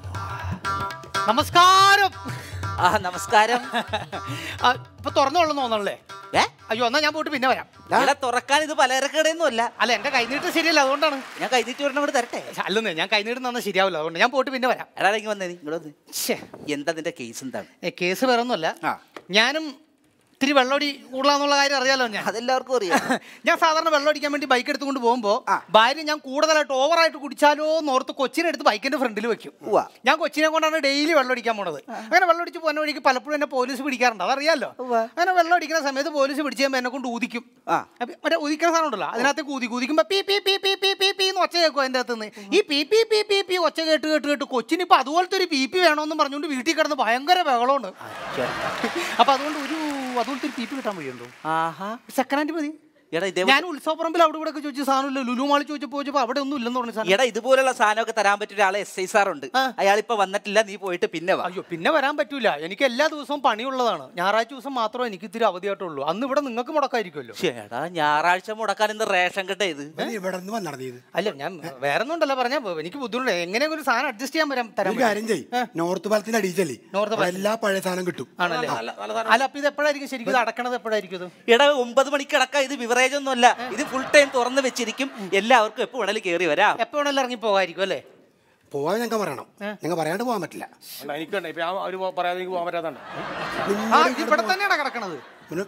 നമസ്കാരം ആ നമസ്കാരം ആ, ഇപ്പൊ തുറന്നോളൂ തോന്നണല്ലേ ഏ അയ്യോ എന്നാ ഞാൻ പോയിട്ട് പിന്നെ വരാം ഇവിടെ തുറക്കാൻ ഇത് പലചരക്കടയൊന്നും അല്ല അല്ല എന്റെ കൈനീട്ട് ശരിയല്ല അതുകൊണ്ടാണ് ഞാൻ കൈനീട്ടി ഒരെണ്ണം കൂടെ തരട്ടെ അല്ലെന്നേ ഞാൻ കൈനീട്ട് തന്നാൽ ശരിയാവില്ല അതുകൊണ്ട് ഞാൻ പോയിട്ട് പിന്നെ വരാം എടാ ഇങ്ങ് വന്നേ നീ ഇങ്ങോട്ട് വന്നേ ശ്ശേ, എന്താ നിന്റെ കേസ് എന്താണ് ഏ, കേസ് വേറെ ഒന്നുമല്ല ആ. ഞാനും ഇത്തിരി വെള്ളമടി കൂടുതലാന്നുള്ള കാര്യം അറിയാലോ ഞാൻ അതെല്ലാവർക്കും അറിയാം ഞാൻ സാധാരണ വെള്ളം അടിക്കാൻ വേണ്ടി ബൈക്ക് എടുത്തുകൊണ്ട് പോകുമ്പോൾ ആ. ഭാര്യ ഞാൻ കൂടുതലായിട്ട് ഓവറായിട്ട് കുടിച്ചാലോ എന്നോർത്ത് കൊച്ചിനെ എടുത്ത് ബൈക്കിന്റെ ഫ്രണ്ടിൽ വെക്കും ഉവ്വ. ഞാൻ കൊച്ചിനെ കൊണ്ടാണ് ഡെയിലി വെള്ളം അടിക്കാൻ പോണത് അങ്ങനെ വെള്ളം അടിച്ച് പോകുന്ന വഴിക്ക് പലപ്പോഴും എന്നെ പോലീസ് പിടിക്കാറുണ്ട് അതറിയാലോ ഉവ്വ. അങ്ങനെ വെള്ളം അടിക്കുന്ന സമയത്ത് പോലീസ് പിടിച്ച് കഴിയുമ്പോൾ എന്നെ കൊണ്ട് ഊതിക്കും ആ. അപ്പൊ മറ്റേ ഊതിക്കുന്ന സാധനം ഉണ്ടല്ലോ അതിനകത്ത് ഊതി ഊതിക്കുമ്പോ പീ പീ പീ പീ പീ പീ പീ എന്ന് ഒച്ച കേൾക്കും അതിൻ്റെ അകത്ത് നിന്ന് ഈ പീ പീ പീ പീ പീ ഒച്ച കേട്ട് കേട്ട് കേട്ട് കൊച്ചിന് ഇപ്പൊ അതുപോലത്തെ ഒരു പീ പി വേണമെന്നും പറഞ്ഞുകൊണ്ട് വീട്ടിൽ കിടന്ന് ഭയങ്കര ബഹളമാണ് അപ്പൊ അതുകൊണ്ട് ഒരു അതുപോലത്തെ ഒരു പീ പി കിട്ടാൻ വഴിയുണ്ടോ ആഹാ സെക്കൻഡ് ഹാൻഡ് മതി എടാ ഇതേ ഞാൻ ഉത്സവപ്പറമ്പിൽ അവിടെ ഇവിടെ ഒക്കെ ചോദിച്ച സാധനമില്ല ലുലു മാളിൽ ചോദിച്ചപ്പോൾ ചോദിച്ചപ്പോൾ അവിടെ ഒന്നും ഇല്ലെന്ന് പറഞ്ഞ സാധനം എടാ ഇതുപോലുള്ള സാധനമൊക്കെ തരാൻ പറ്റിയ ഒരാളെ എസ് ഐ സാർ ഉണ്ട് ആ. അയാൾ ഇപ്പൊ വന്നിട്ടില്ല നീ പോയിട്ട് പിന്നെ വാ അയ്യോ പിന്നെ വരാൻ പറ്റൂല എനിക്ക് എല്ലാ ദിവസവും പണിയുള്ളതാണ് ഞായറാഴ്ച ദിവസം മാത്രമേ എനിക്ക് ഇത്തിരി അവധിയായിട്ടുള്ളൂ അന്ന് ഇവിടെ നിങ്ങൾക്ക് മുടക്കായിരിക്കുമല്ലോ ചേടാ ഞായറാഴ്ച മുടക്കാൻ ഇന്ന് റേഷൻ കെട്ട ഇത് ഇവിടെ നിന്ന് വന്നട ഇത് അല്ല ഞാൻ വേറെ ഒന്നും ഉണ്ടല്ലോ പറഞ്ഞ എനിക്ക് ബുദ്ധിമുട്ട് എങ്ങനെയെങ്കിലും ഒരു സാധനം അഡ്ജസ്റ്റ് ചെയ്യാൻ വരാൻ തരാൻ ഒരു കാര്യം ചെയ് നോർത്ത് പാലത്തിന്റെ അടിയിച്ചല്ലേ നോർത്ത് അവിടെ എല്ലാ പഴയ സാധനം കിട്ടും ആണല്ലേ അല്ല അപ്പൊ ഇത് എപ്പോഴായിരിക്കും ശരിക്കും ഇത് അടക്കണത് എപ്പോഴായിരിക്കും ഇത് എടാ ഒമ്പത് മണിക്ക് അടക്കം ഇത് ബിവറേജ് ഒന്നും അല്ല ഇത് ഫുൾ ടൈം തുറന്ന് വെച്ചിരിക്കും എല്ലാവർക്കും എപ്പോ വേണേലും കയറി വരാം എപ്പോ വേണമെങ്കിലും ഇറങ്ങി പോകായിരിക്കും അല്ലേ പോവാൻ ഞങ്ങൾക്ക് പറയണം ഞങ്ങൾ പറയാണ്ട് പോകാൻ പറ്റില്ല എനിക്ക് വേണ്ട ഇപ്പൊ ഞാൻ ഒരു പറയാതെ എനിക്ക് പോകാൻ പറ്റാത്തതാണ് ആ ഇത് ഇവിടെ തന്നെയാണ് കിടക്കണത് പിന്നെ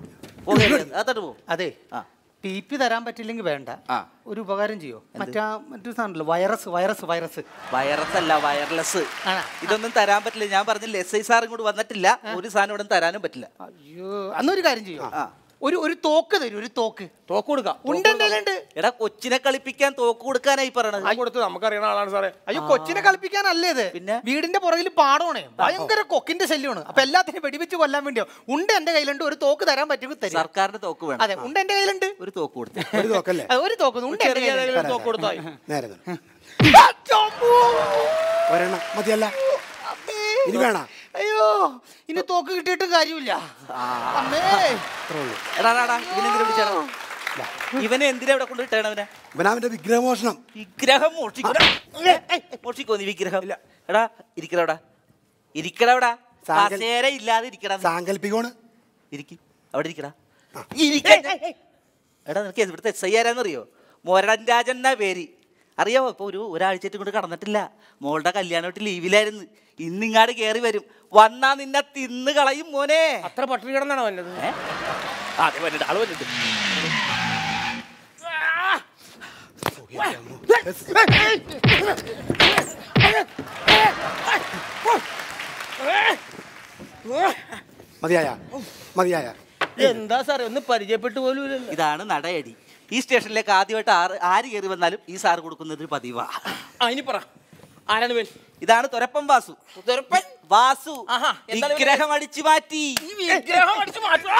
അതോട്ട് പോ അതെ ആ. പി പി തരാൻ പറ്റില്ലെങ്കിൽ വേണ്ട ആ. ഒരു ഉപകാരം ചെയ്യോ മറ്റാ മറ്റൊരു സാധനമല്ലോ വൈറസ് വൈറസ് വൈറസ് വൈറസ് അല്ല വയർലെസ് ആണോ? ഇതൊന്നും തരാൻ പറ്റില്ല ഞാൻ പറഞ്ഞില്ല എസ് ഐ സാറും കൂടി വന്നിട്ടില്ല ഒരു സാധനം ഇവിടെ തരാനും പറ്റില്ല അയ്യോ അന്നൊരു കാര്യം ചെയ്യോ ആ. ഒരു ഒരു തോക്ക് തരൂ ഒരു തോക്ക് തോക്ക് കൊടുക്കാം ഉണ്ട് എൻ്റെ കയ്യിലുണ്ട്. എടാ കൊച്ചിനെ കളിപ്പിക്കാൻ തോക്ക് കൊടുക്കാനായി പറയണത് ആ കൊടുത്ത് നമുക്കറിയണ ആളാണ് സാറേ അയ്യോ കൊച്ചിനെ കളിപ്പിക്കാനല്ലേ ഇത് പിന്നെ? വീടിന്റെ പുറകിൽ പാടമാണേ ഭയങ്കര കൊക്കിന്റെ ശല്യമാണ് അപ്പൊ എല്ലാത്തിനും വെടിവെച്ച് കൊല്ലാൻ വേണ്ടിയോ ഉണ്ട് എന്റെ കയ്യിലുണ്ട് ഒരു തോക്ക് തരാൻ പറ്റുമെങ്കിൽ തരും സർക്കാരിന്റെ തോക്ക് വേണം അതെ ഉണ്ട് എന്റെ കയ്യിലുണ്ട് ഒരു തോക്ക് കൊടുത്തു ഒരു നോക്കല്ലേ അത് ഒരു തോക്ക് ഉണ്ട് എന്റെ കയ്യിലുണ്ട്. തോക്ക് കൊടുത്താൽ നേരെ തന്നെ. ഒരെണ്ണം മതിയല്ല ഇനി വേണ അയ്യോ ഇനി തോക്ക് കിട്ടിയിട്ട് കാര്യമില്ല അമ്മേ എടാ എടാ, എടാ ഇവനെ എന്തിനാ വിളിച്ചാണോ ഇവനെ എന്തിനാ ഇവിടെ കൊണ്ടുവിട്ടാണ് അവനെ ഇവനവന്റെ വിഗ്രഹമോഷണം വിഗ്രഹം മോഷിക്കോ മോഷിക്കോ നീ വിഗ്രഹം എടാ ഇരിക്കടവിടെ ഇരിക്കടവിടെ സാങ്കൽ- കസേര ഇല്ലാതെ ഇരിക്കടാ നീ. സാങ്കല്പികമാണ് ഇരിക്കും അവിടെ ഇരിക്കടാ ഇരിക്ക എടാ നിനക്ക് ഇവിടുത്തെ എസ് ഐ ആരാന്നറിയോ മോരടൻ രാജൻ എന്നാ പേര് അറിയാമോ ഇപ്പൊ ഒരു ഒരാഴ്ചയായിട്ട് കൊണ്ട് കടന്നിട്ടില്ല മോളുടെ കല്യാണമായിട്ട് ലീവിലായിരുന്നു ഇന്നിങ്ങാട് കയറി വരും വന്നാ നിന്നെ തിന്ന് കളയും മോനെ അത്ര പട്ടിണി കിടന്നാണോ വന്നത് ഏ? ആ, അതെ വന്നിട്ട് ആള് വന്നിട്ട് മതിയായ മതിയായ എന്താ സാറേ ഒന്ന് പരിചയപ്പെട്ടു പോലും ഇല്ലല്ലോ ഇതാണ് നടയടി ഈ സ്റ്റേഷനിലേക്ക് ആദ്യമായിട്ട് ആറ് ആര് കയറി വന്നാലും ഈ സാറ് കൊടുക്കുന്നത് പതിവാ ആ ഇനി പറ ആരാണ് പേര് ഇതാണ് തുരപ്പൻ വാസു തുരപ്പൻ വാസു ആഹാ, എന്താണ് ഇവന്റെ വിഗ്രഹം അടിച്ചു മാറ്റി ഈ വിഗ്രഹം അടിച്ചു മാറ്റുക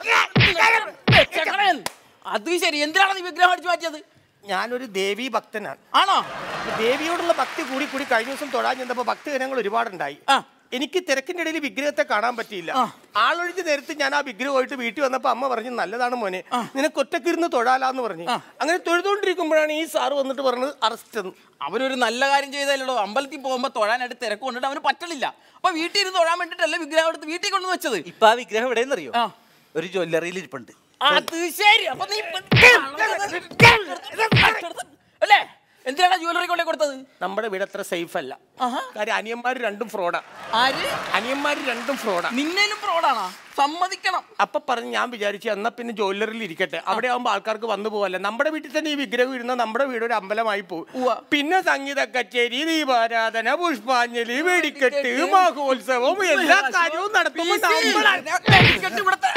അത് ശരി എന്തിനാണ് നീ വിഗ്രഹം അടിച്ചു മാറ്റിയത് ഞാനൊരു ദേവീ ഭക്തനാണ് ആണോ അപ്പൊ ദേവിയോടുള്ള ഭക്തി കൂടി കൂടി കഴിഞ്ഞ ദിവസം തൊഴാൻ ചെന്നപ്പോ ഭക്തജനങ്ങൾ ഒരുപാടുണ്ടായി ആ. എനിക്ക് തിരക്കിന്റെ ഇടയിൽ വിഗ്രഹത്തെ കാണാൻ പറ്റിയില്ല ആളൊഴിച്ച് നേരത്ത് ഞാൻ ആ വിഗ്രഹമായിട്ട് വീട്ടിൽ വന്നപ്പോ അമ്മ പറഞ്ഞു നല്ലതാണ് മോനെ നിനക്ക് ഒറ്റക്കിരുന്ന് തൊഴാലാന്ന് പറഞ്ഞു അങ്ങനെ തൊഴുതോണ്ടിരിക്കുമ്പോഴാണ് ഈ സാറ് വന്നിട്ട് പറഞ്ഞത് അറസ്റ്റ് എന്ന് അവനൊരു നല്ല കാര്യം ചെയ്തല്ലോ അമ്പലത്തിൽ പോകുമ്പോ തൊഴാനായിട്ട് തിരക്ക് കൊണ്ടിട്ട് അവന് പറ്റണില്ല അപ്പൊ വീട്ടിൽ ഇരുന്ന് തൊഴാൻ വേണ്ടിട്ടല്ലേ വിഗ്രഹം എടുത്ത് വീട്ടിൽ കൊണ്ടുവന്ന് വെച്ചത് ഇപ്പൊ ആ വിഗ്രഹം എവിടെയെന്നറിയോ ആ. ഒരു ജ്വല്ലറിയിൽ ഇരിപ്പുണ്ട് അത് ശരി അപ്പൊ നീ അല്ലേ എന്തിനാണ് ജ്വല്ലറി കൊണ്ടേ കൊടുത്തത് നമ്മുടെ വീട് അത്ര സേഫ് അല്ല ആഹാ. കാര്യം അനിയന്മാര് രണ്ടും ഫ്രോഡാ ആര് അനിയന്മാര് രണ്ടും ഫ്രോഡാ നിന്നേലും ഫ്രോഡാണോ സമ്മതിക്കണം അപ്പൊ പറഞ്ഞ് ഞാൻ വിചാരിച്ചു എന്നാ പിന്നെ ജ്വല്ലറിയിൽ ഇരിക്കട്ടെ അവിടെ ആവുമ്പോ ആൾക്കാർക്ക് വന്നു പോവല്ല നമ്മുടെ വീട്ടിൽ തന്നെ ഈ വിഗ്രഹം ഇരുന്ന നമ്മുടെ വീട് ഒരു അമ്പലമായി പോകും ഉവ്വ. പിന്നെ സംഗീത കച്ചേരി ദീപാരാധന പുഷ്പാഞ്ജലി വെടിക്കെട്ട് മഹോത്സവം എല്ലാ കാര്യവും നടത്തുമ്പോൾ നമ്മളാ-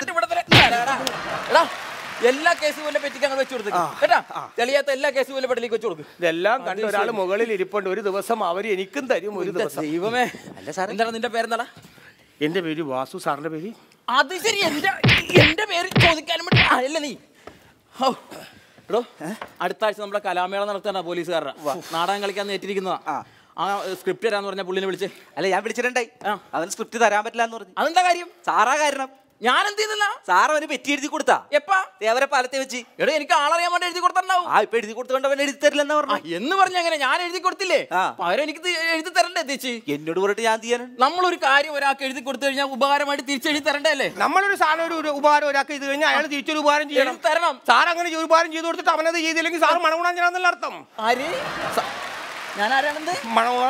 എടാ, എല്ലാ കേസും വല്ല പെറ്റിക്ക് അങ്ങ് വെച്ചു കൊടുത്തു കേട്ടാ തെളിയാത്ത എല്ലാ കേസും വല്ല പെടലേക്ക് വെച്ചു കൊടുക്കും ഇതെല്ലാം കണ്ട് ഒരാൾ മുകളിൽ ഇരിപ്പുണ്ട് ഒരു ദിവസം അവർ എനിക്കും തരും ഒരു ദിവസം ദൈവമേ അല്ല സാറേ എന്താണ് നിന്റെ പേരെന്താടാ എന്റെ പേര് വാസു സാറിന്റെ പേര് അത് ശരി എന്റെ എന്റെ പേര് ചോദിക്കാനും വേണ്ടി അല്ല നീ ഹോ. എടോ അടുത്ത ആഴ്ച നമ്മുടെ കലാമേള നടത്താനാ പോലീസുകാരുടെ നാടകം കളിക്കാൻ നേറ്റിരിക്കുന്നതാ ആ സ്ക്രിപ്റ്റ് തരാന്ന് പറഞ്ഞ പുള്ളിനെ വിളിച്ച് അല്ല ഞാൻ വിളിച്ചിട്ടുണ്ടായി ആ. അവൻ സ്ക്രിപ്റ്റ് തരാൻ പറ്റില്ല എന്ന് പറഞ്ഞു അതെന്താ കാര്യം സാറാ കാരണം ഞാൻ എന്ത് ചെയ്തില്ല സാർ അവന് പെറ്റി എഴുതി കൊടുത്താ എപ്പാ ദേവരെ പാലത്തെ വെച്ച് എടോ എനിക്ക് ആളറിയാൻ വേണ്ടി എഴുതി കൊടുത്തിട്ടുണ്ടാവും ആ ഇപ്പൊ എഴുതി കൊടുത്തുകൊണ്ട് അവൻ എഴുതി തരില്ലെന്ന് ആ, പറഞ്ഞു എന്ന് പറഞ്ഞ എങ്ങനെ ഞാൻ എഴുതി കൊടുത്തില്ലേ ആ. പകരം എനിക്ക് ഇത് എഴുതി തരണ്ടേ ചേച്ചി എന്നോട് പറഞ്ഞിട്ട് ഞാൻ ചെയ്യാനുണ്ട് നമ്മളൊരു കാര്യം ഒരാൾക്ക് എഴുതി കൊടുത്തു കഴിഞ്ഞാൽ ഉപകാരമായിട്ട് തിരിച്ചെഴുതി തരണ്ടേ അല്ലേ നമ്മളൊരു സാധനം ഒരു- ഒരു ഉപകാരം ഒരാൾക്ക് ഇത് കഴിഞ്ഞാൽ അയാൾ തിരിച്ചൊരു ഉപകാരം ചെയ്യണം എഴുതി തരണം സാർ അങ്ങനെ ഒരു ഉപകാരം ചെയ്ത് കൊടുത്തിട്ട് അവനത് ചെയ്തില്ലെങ്കിൽ സാർ മണഗുണം ചെയ്യണമെന്നല്ല അർത്ഥം ആര് സ- ഞാൻ ആരാണെന്ത് മണഗുണ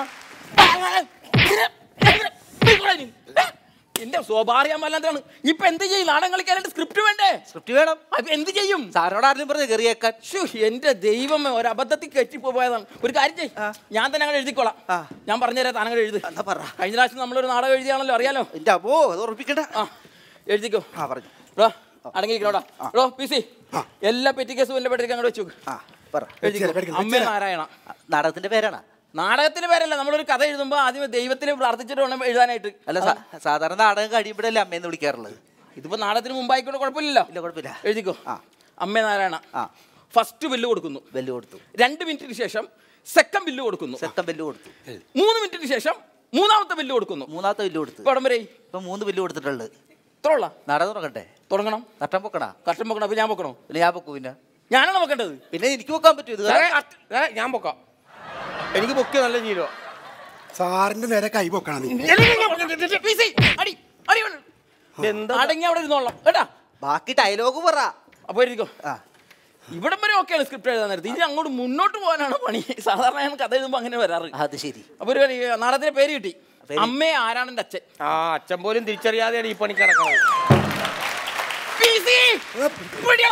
എന്റെ സ്വഭാവം വല്ലാണ്ടാണ് ഇപ്പൊ എന്ത് ചെയ്യും നാടകം കളിക്കാനായിട്ട് സ്ക്രിപ്റ്റ് വേണ്ടേ സ്ക്രിപ്റ്റ് വേണം അപ്പൊ എന്ത് ചെയ്യും സാറിനോട് ആരെങ്കിലും പറഞ്ഞു കയറിയേക്കാൻ ശ്ശോ, എന്റെ ദൈവമേ ഒരു അബദ്ധത്തിൽ കെറ്റിപ്പോയതാണ് ഒരു കാര്യം ചെയ് ഞാൻ തന്നെ അങ്ങനെ എഴുതിക്കോളാം ആ. ഞാൻ പറഞ്ഞുതരാം താനങ്ങൾ എഴുതി എന്നാ പറ കഴിഞ്ഞ പ്രാവശ്യം നമ്മളൊരു നാടകം എഴുതിയാണല്ലോ അറിയാലോ എന്റെ അപ്പോ അത് ഉറപ്പിക്കണ്ട ആ എഴുതിക്കോ ആ പറഞ്ഞു എടോ, അടങ്ങിയിരിക്കണോടാ എടോ പി സി എല്ലാ പെറ്റി കേസും എന്റെ പെട്ടിക്ക് അങ്ങോട്ട് വെച്ചു ആ പറ എഴുതിക്കോ പേടിക്കരുത്, അമ്മ പേടിക്കരുത്. നാരായണ നാടകത്തിന്റെ പേരാണ് നാടകത്തിന്റെ പേരല്ല നമ്മളൊരു കഥ എഴുതുമ്പോൾ ആദ്യം ദൈവത്തിനെ പ്രാർത്ഥിച്ചിട്ട് വേണം എഴുതാനായിട്ട് അല്ല സാ- സാധാരണ നാടകം കഴിയുമ്പോഴല്ലേ അമ്മയെന്ന് വിളിക്കാറുള്ളത് ഇതിപ്പോ നാടകത്തിന് മുമ്പായിക്കൊണ്ട് കുഴപ്പമില്ലല്ലോ ഇല്ല കുഴപ്പമില്ല എഴുതിക്കോ ആ. അമ്മ നാരായണ ആ. ഫസ്റ്റ് ബില്ല് കൊടുക്കുന്നു ബെല്ല് കൊടുത്തു രണ്ട് മിനിറ്റിന് ശേഷം സെക്കൻഡ് ബില്ല് കൊടുക്കുന്നു സെക്കൻഡ് ബെല്ല് കൊടുത്തു മൂന്ന് മിനിറ്റിന് ശേഷം മൂന്നാമത്തെ ബില്ല് കൊടുക്കുന്നു മൂന്നാമത്തെ ബില്ല് കൊടുത്തു ഇപ്പൊ ഇടം വരെ ഇപ്പൊ മൂന്ന് ബില്ല് കൊടുത്തിട്ടുള്ളത് ഇത്രയുള്ള നാടകം തുടങ്ങട്ടെ തുടങ്ങണം തട്ടം പൊക്കണ കഷ്ടം വെക്കണം അപ്പൊ ഞാൻ വെക്കണോ പിന്നെ ഞാൻ പൊക്കൂ പിന്നെ ഞാനാണ് വെക്കേണ്ടത് പിന്നെ എനിക്ക് പൊക്കാൻ പറ്റൂ ഇത് സാറേ, ഏ, ഞാൻ പൊക്കാം എനിക്ക് പൊക്കിയ നല്ല ശീലോ സാറിന്റെ നേരെ കൈ പൊക്കണം നീ PC, അടി, അടി വേണം. എന്താ അടങ്ങി അവിടെ ഇരുന്നോളാം കേട്ടാ ബാക്കി ഡയലോഗ് പറ അപ്പൊ എഴുതിക്കോ ആ ഇവിടം വരെ ഓക്കെയാണ് സ്ക്രിപ്റ്റ് എഴുതാൻ നേരത്തെ ഇനി അങ്ങോട്ട് മുന്നോട്ട് പോകാനാണ് പണി സാധാരണ ഞാൻ കഥ എഴുതുമ്പോൾ അങ്ങനെ വരാറ് അത് ശരി അപ്പൊ ഒരു കാര്യം, ഈ നാടകത്തിന്റെ പേര് കിട്ടി പേര്? അമ്മയെ ആരാണ് എന്റെ അച്ഛൻ ആ അച്ഛൻ പോലും തിരിച്ചറിയാതെയാണ് ഈ പണി കിടക്കുന്നത് PC, പിടിയോ.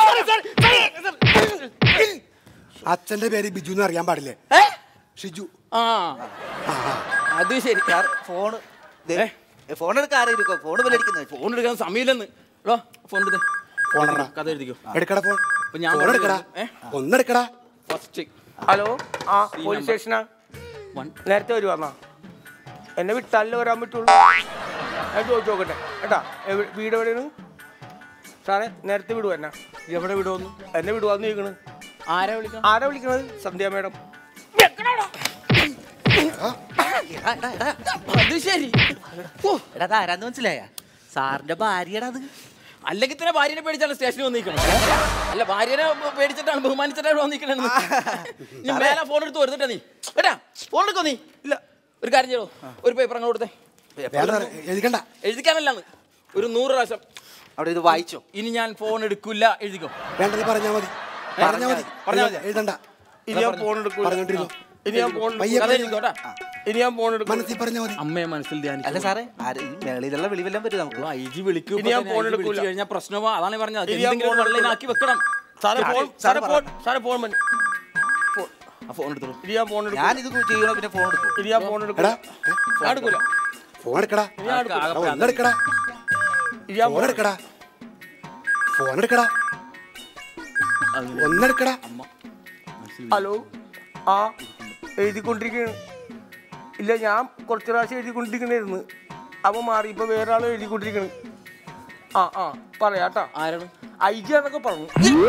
അച്ഛന്റെ പേര് ബിജു എന്ന് അറിയാൻ പാടില്ലേ ഏ? ഷിജു ആ അത് ശരി ഫോണ് ഫോൺ എടുക്കാൻ ആരെയും ഫോൺ ബെല്ലടിക്കുന്നത് ഫോൺ എടുക്കാൻ സമയമില്ലെന്ന് എടോ ഫോൺ എടുത്തേ ഫോൺ ഇടടാ. കഥ എഴുതിക്കോ എടുക്കടാ ഫോൺ അപ്പൊ ഞാൻ ഫോൺ എടുക്കടാ ഏ? ഒന്നെടുക്കടാ ഫസ്റ്റ് ഹലോ ആ ഈ പോലീസ് number. സ്റ്റേഷനാ വൺ നേരത്തെ വരുവാന്നാ എന്നെ വിട്ടാലേ വരാൻ പറ്റുള്ളൂ ഞാൻ ചോദിച്ചു നോക്കട്ടെ കേട്ടാ എവി- വീട് എവിടെയാണ് സാറേ നേരത്തെ വിടുവാ എന്നാ എവിടെ വിടുമെന്ന് എന്നെ വിടുവാന്ന് ചോദിക്കണ് ആരാ വിളിക്കണം ആരാ വിളിക്കണത് സന്ധ്യ മേഡം എടാ, എടാ, എടാ. അത് ശരി ഓ എടാ അത് ആരാന്ന് മനസ്സിലായ സാറിന്റെ ഭാര്യയുടെ അത് അല്ലെങ്കിൽ തന്നെ ഭാര്യനെ പേടിച്ചാണ് സ്റ്റേഷനിൽ വന്നിരിക്കണം അല്ല ഭാര്യനെ പേടിച്ചിട്ടാണ് ബഹുമാനിച്ചിട്ടാണ് വന്നിരിക്കണത് നീ മേലെ ഫോൺ എടുത്ത് വരുന്നിട്ടാ നീ ഏട്ടാ ഫോൺ എടുക്കോ നീ ഇല്ല ഒരു കാര്യം ചെയ്യോ ഒരു പേപ്പർ അങ്ങ് കൊടുത്തേ വേണ്ട എഴുതിക്കണ്ട എഴുതിക്കാനല്ലാന്ന് ഒരു നൂറ് പ്രാവശ്യം അവിടെ ഇത് വായിച്ചോ ഇനി ഞാൻ ഫോൺ എടുക്കില്ല എഴുതിക്കോ വേണ്ട നീ പറഞ്ഞാ മതി പറഞ്ഞാ മതി പറഞ്ഞാ മതി. എഴുതണ്ട ഇനി ഞാൻ ഫോൺ എടുക്കൂല പറഞ്ഞോണ്ടിരുന്നു ഇനി ഞാൻ ഫോൺ പയ്യെ കഥ പറഞ്ഞോ. എഴുതിക്കോട്ടാ ഇനി ഞാൻ ഫോൺ എടുക്കും മനസ്സിൽ പറഞ്ഞാ മതി അമ്മയെ മനസ്സിൽ അല്ല ധ്യാനിക്കും സാറേ ആര് ഈ മേളിലുള്ള വിളിവെല്ലാം പറ്റും നമുക്ക് ഐ ജി വിളിക്കും ഇനി ഞാൻ phone എടുക്കൂല. കഴിഞ്ഞാൽ പ്രശ്നമാ അതാണ് ഞാൻ പറഞ്ഞത് ഇനി ഞാൻ എന്തെങ്കിലും phone വെള്ളയിലാക്കി വെക്കണം സാറേ ഫോൺ സാറേ ഫോൺ സാറേ ഫോൺ മതി ആ ഫോൺ എടുത്തോളൂ ഇനി ഞാൻ ഫോൺ എടുക്കും ഞാൻ ഇത് ചെയ്യണോ പിന്നെ ഫോൺ എടുക്കും ഇനി ഞാൻ ഫോൺ എടുക്കും എടാ ഞാൻ എടുക്കൂല ഫോൺ എടുക്കടാ ഇനി ഞാൻ എടുക്കൂല എടാ, ഒന്നെടുക്കടാ ഇനി ഞാൻ ഫോൺ എടുക്കടാ ഫോൺ എടുക്കടാ ഒന്നെടുക്കടാ ഹലോ ആ എഴുതിക്കൊണ്ടിരിക്കുകയാണ് ഇല്ല ഞാൻ കുറച്ച് പ്രാവശ്യം എഴുതിക്കൊണ്ടിരിക്കണായിരുന്നു അവ മാറി ഇപ്പൊ വേറെ ആൾ എഴുതിക്കൊണ്ടിരിക്കണ് ആ ആ പറയാട്ടാ ആരാണ് ഐ ജി എന്നൊക്കെ പറഞ്ഞു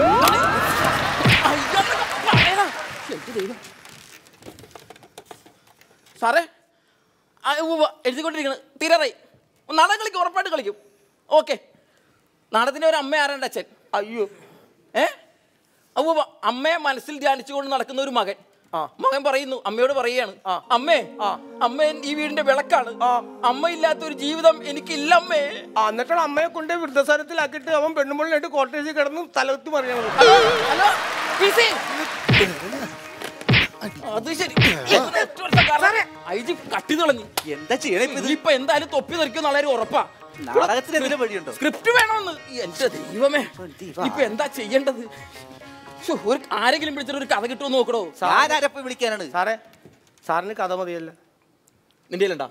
സാറേ ആ, ഉവ്വ് എഴുതിക്കൊണ്ടിരിക്കണ് തീരാറായി നാടകം കളിക്കും ഉറപ്പായിട്ട് കളിക്കും ഓക്കെ നാടകത്തിന്റെ ഒരു അമ്മ ആരാണ്ട് അച്ഛൻ അയ്യോ ഏ ഉവ്വ് അമ്മയെ മനസ്സിൽ ധ്യാനിച്ചുകൊണ്ട് നടക്കുന്ന ഒരു മകൻ മകൻ പറയുന്നു അമ്മയോട് പറയുകയാണ് അമ്മേ അമ്മ ഈ വീടിന്റെ വിളക്കാണ് അമ്മ ഇല്ലാത്ത ഒരു ജീവിതം എനിക്കില്ല അമ്മേ ആ, എന്നിട്ടാണ് അമ്മയെ കൊണ്ട് വൃദ്ധസാരത്തിലാക്കിയിട്ട് അവൻ പെണ്ണുമുള്ളിലായിട്ട് കോട്ടേജിൽ കിടന്ന് തലകുത്തി പറയണത് ഹലോ PC? അത് ശരി ഐ ജി കട്ടി കളഞ്ഞു എന്താ ചെയ്യണേ ഇപ്പൊ ഇത്? ഇപ്പൊ എന്തായാലും തൊപ്പി തെറിക്കും വളരെ ഉറപ്പാ നാടകത്തിന് എന്തെങ്കിലും വഴിയുണ്ടോ സ്ക്രിപ്റ്റ് വേണമെന്ന് എന്റെ ദൈവമേ ഇപ്പൊ എന്താ ചെയ്യേണ്ടത് ശ്ശോ, ഒരു ആരെങ്കിലും വിളിച്ചിട്ട് ഒരു കഥ കിട്ടുമോ നോക്കടോ ഞാൻ ആരപ്പോ വിളിക്കാനാണ് സാറേ സാറിന് കഥ മതിയല്ല നിന്റെ കയ്യിലുണ്ടാ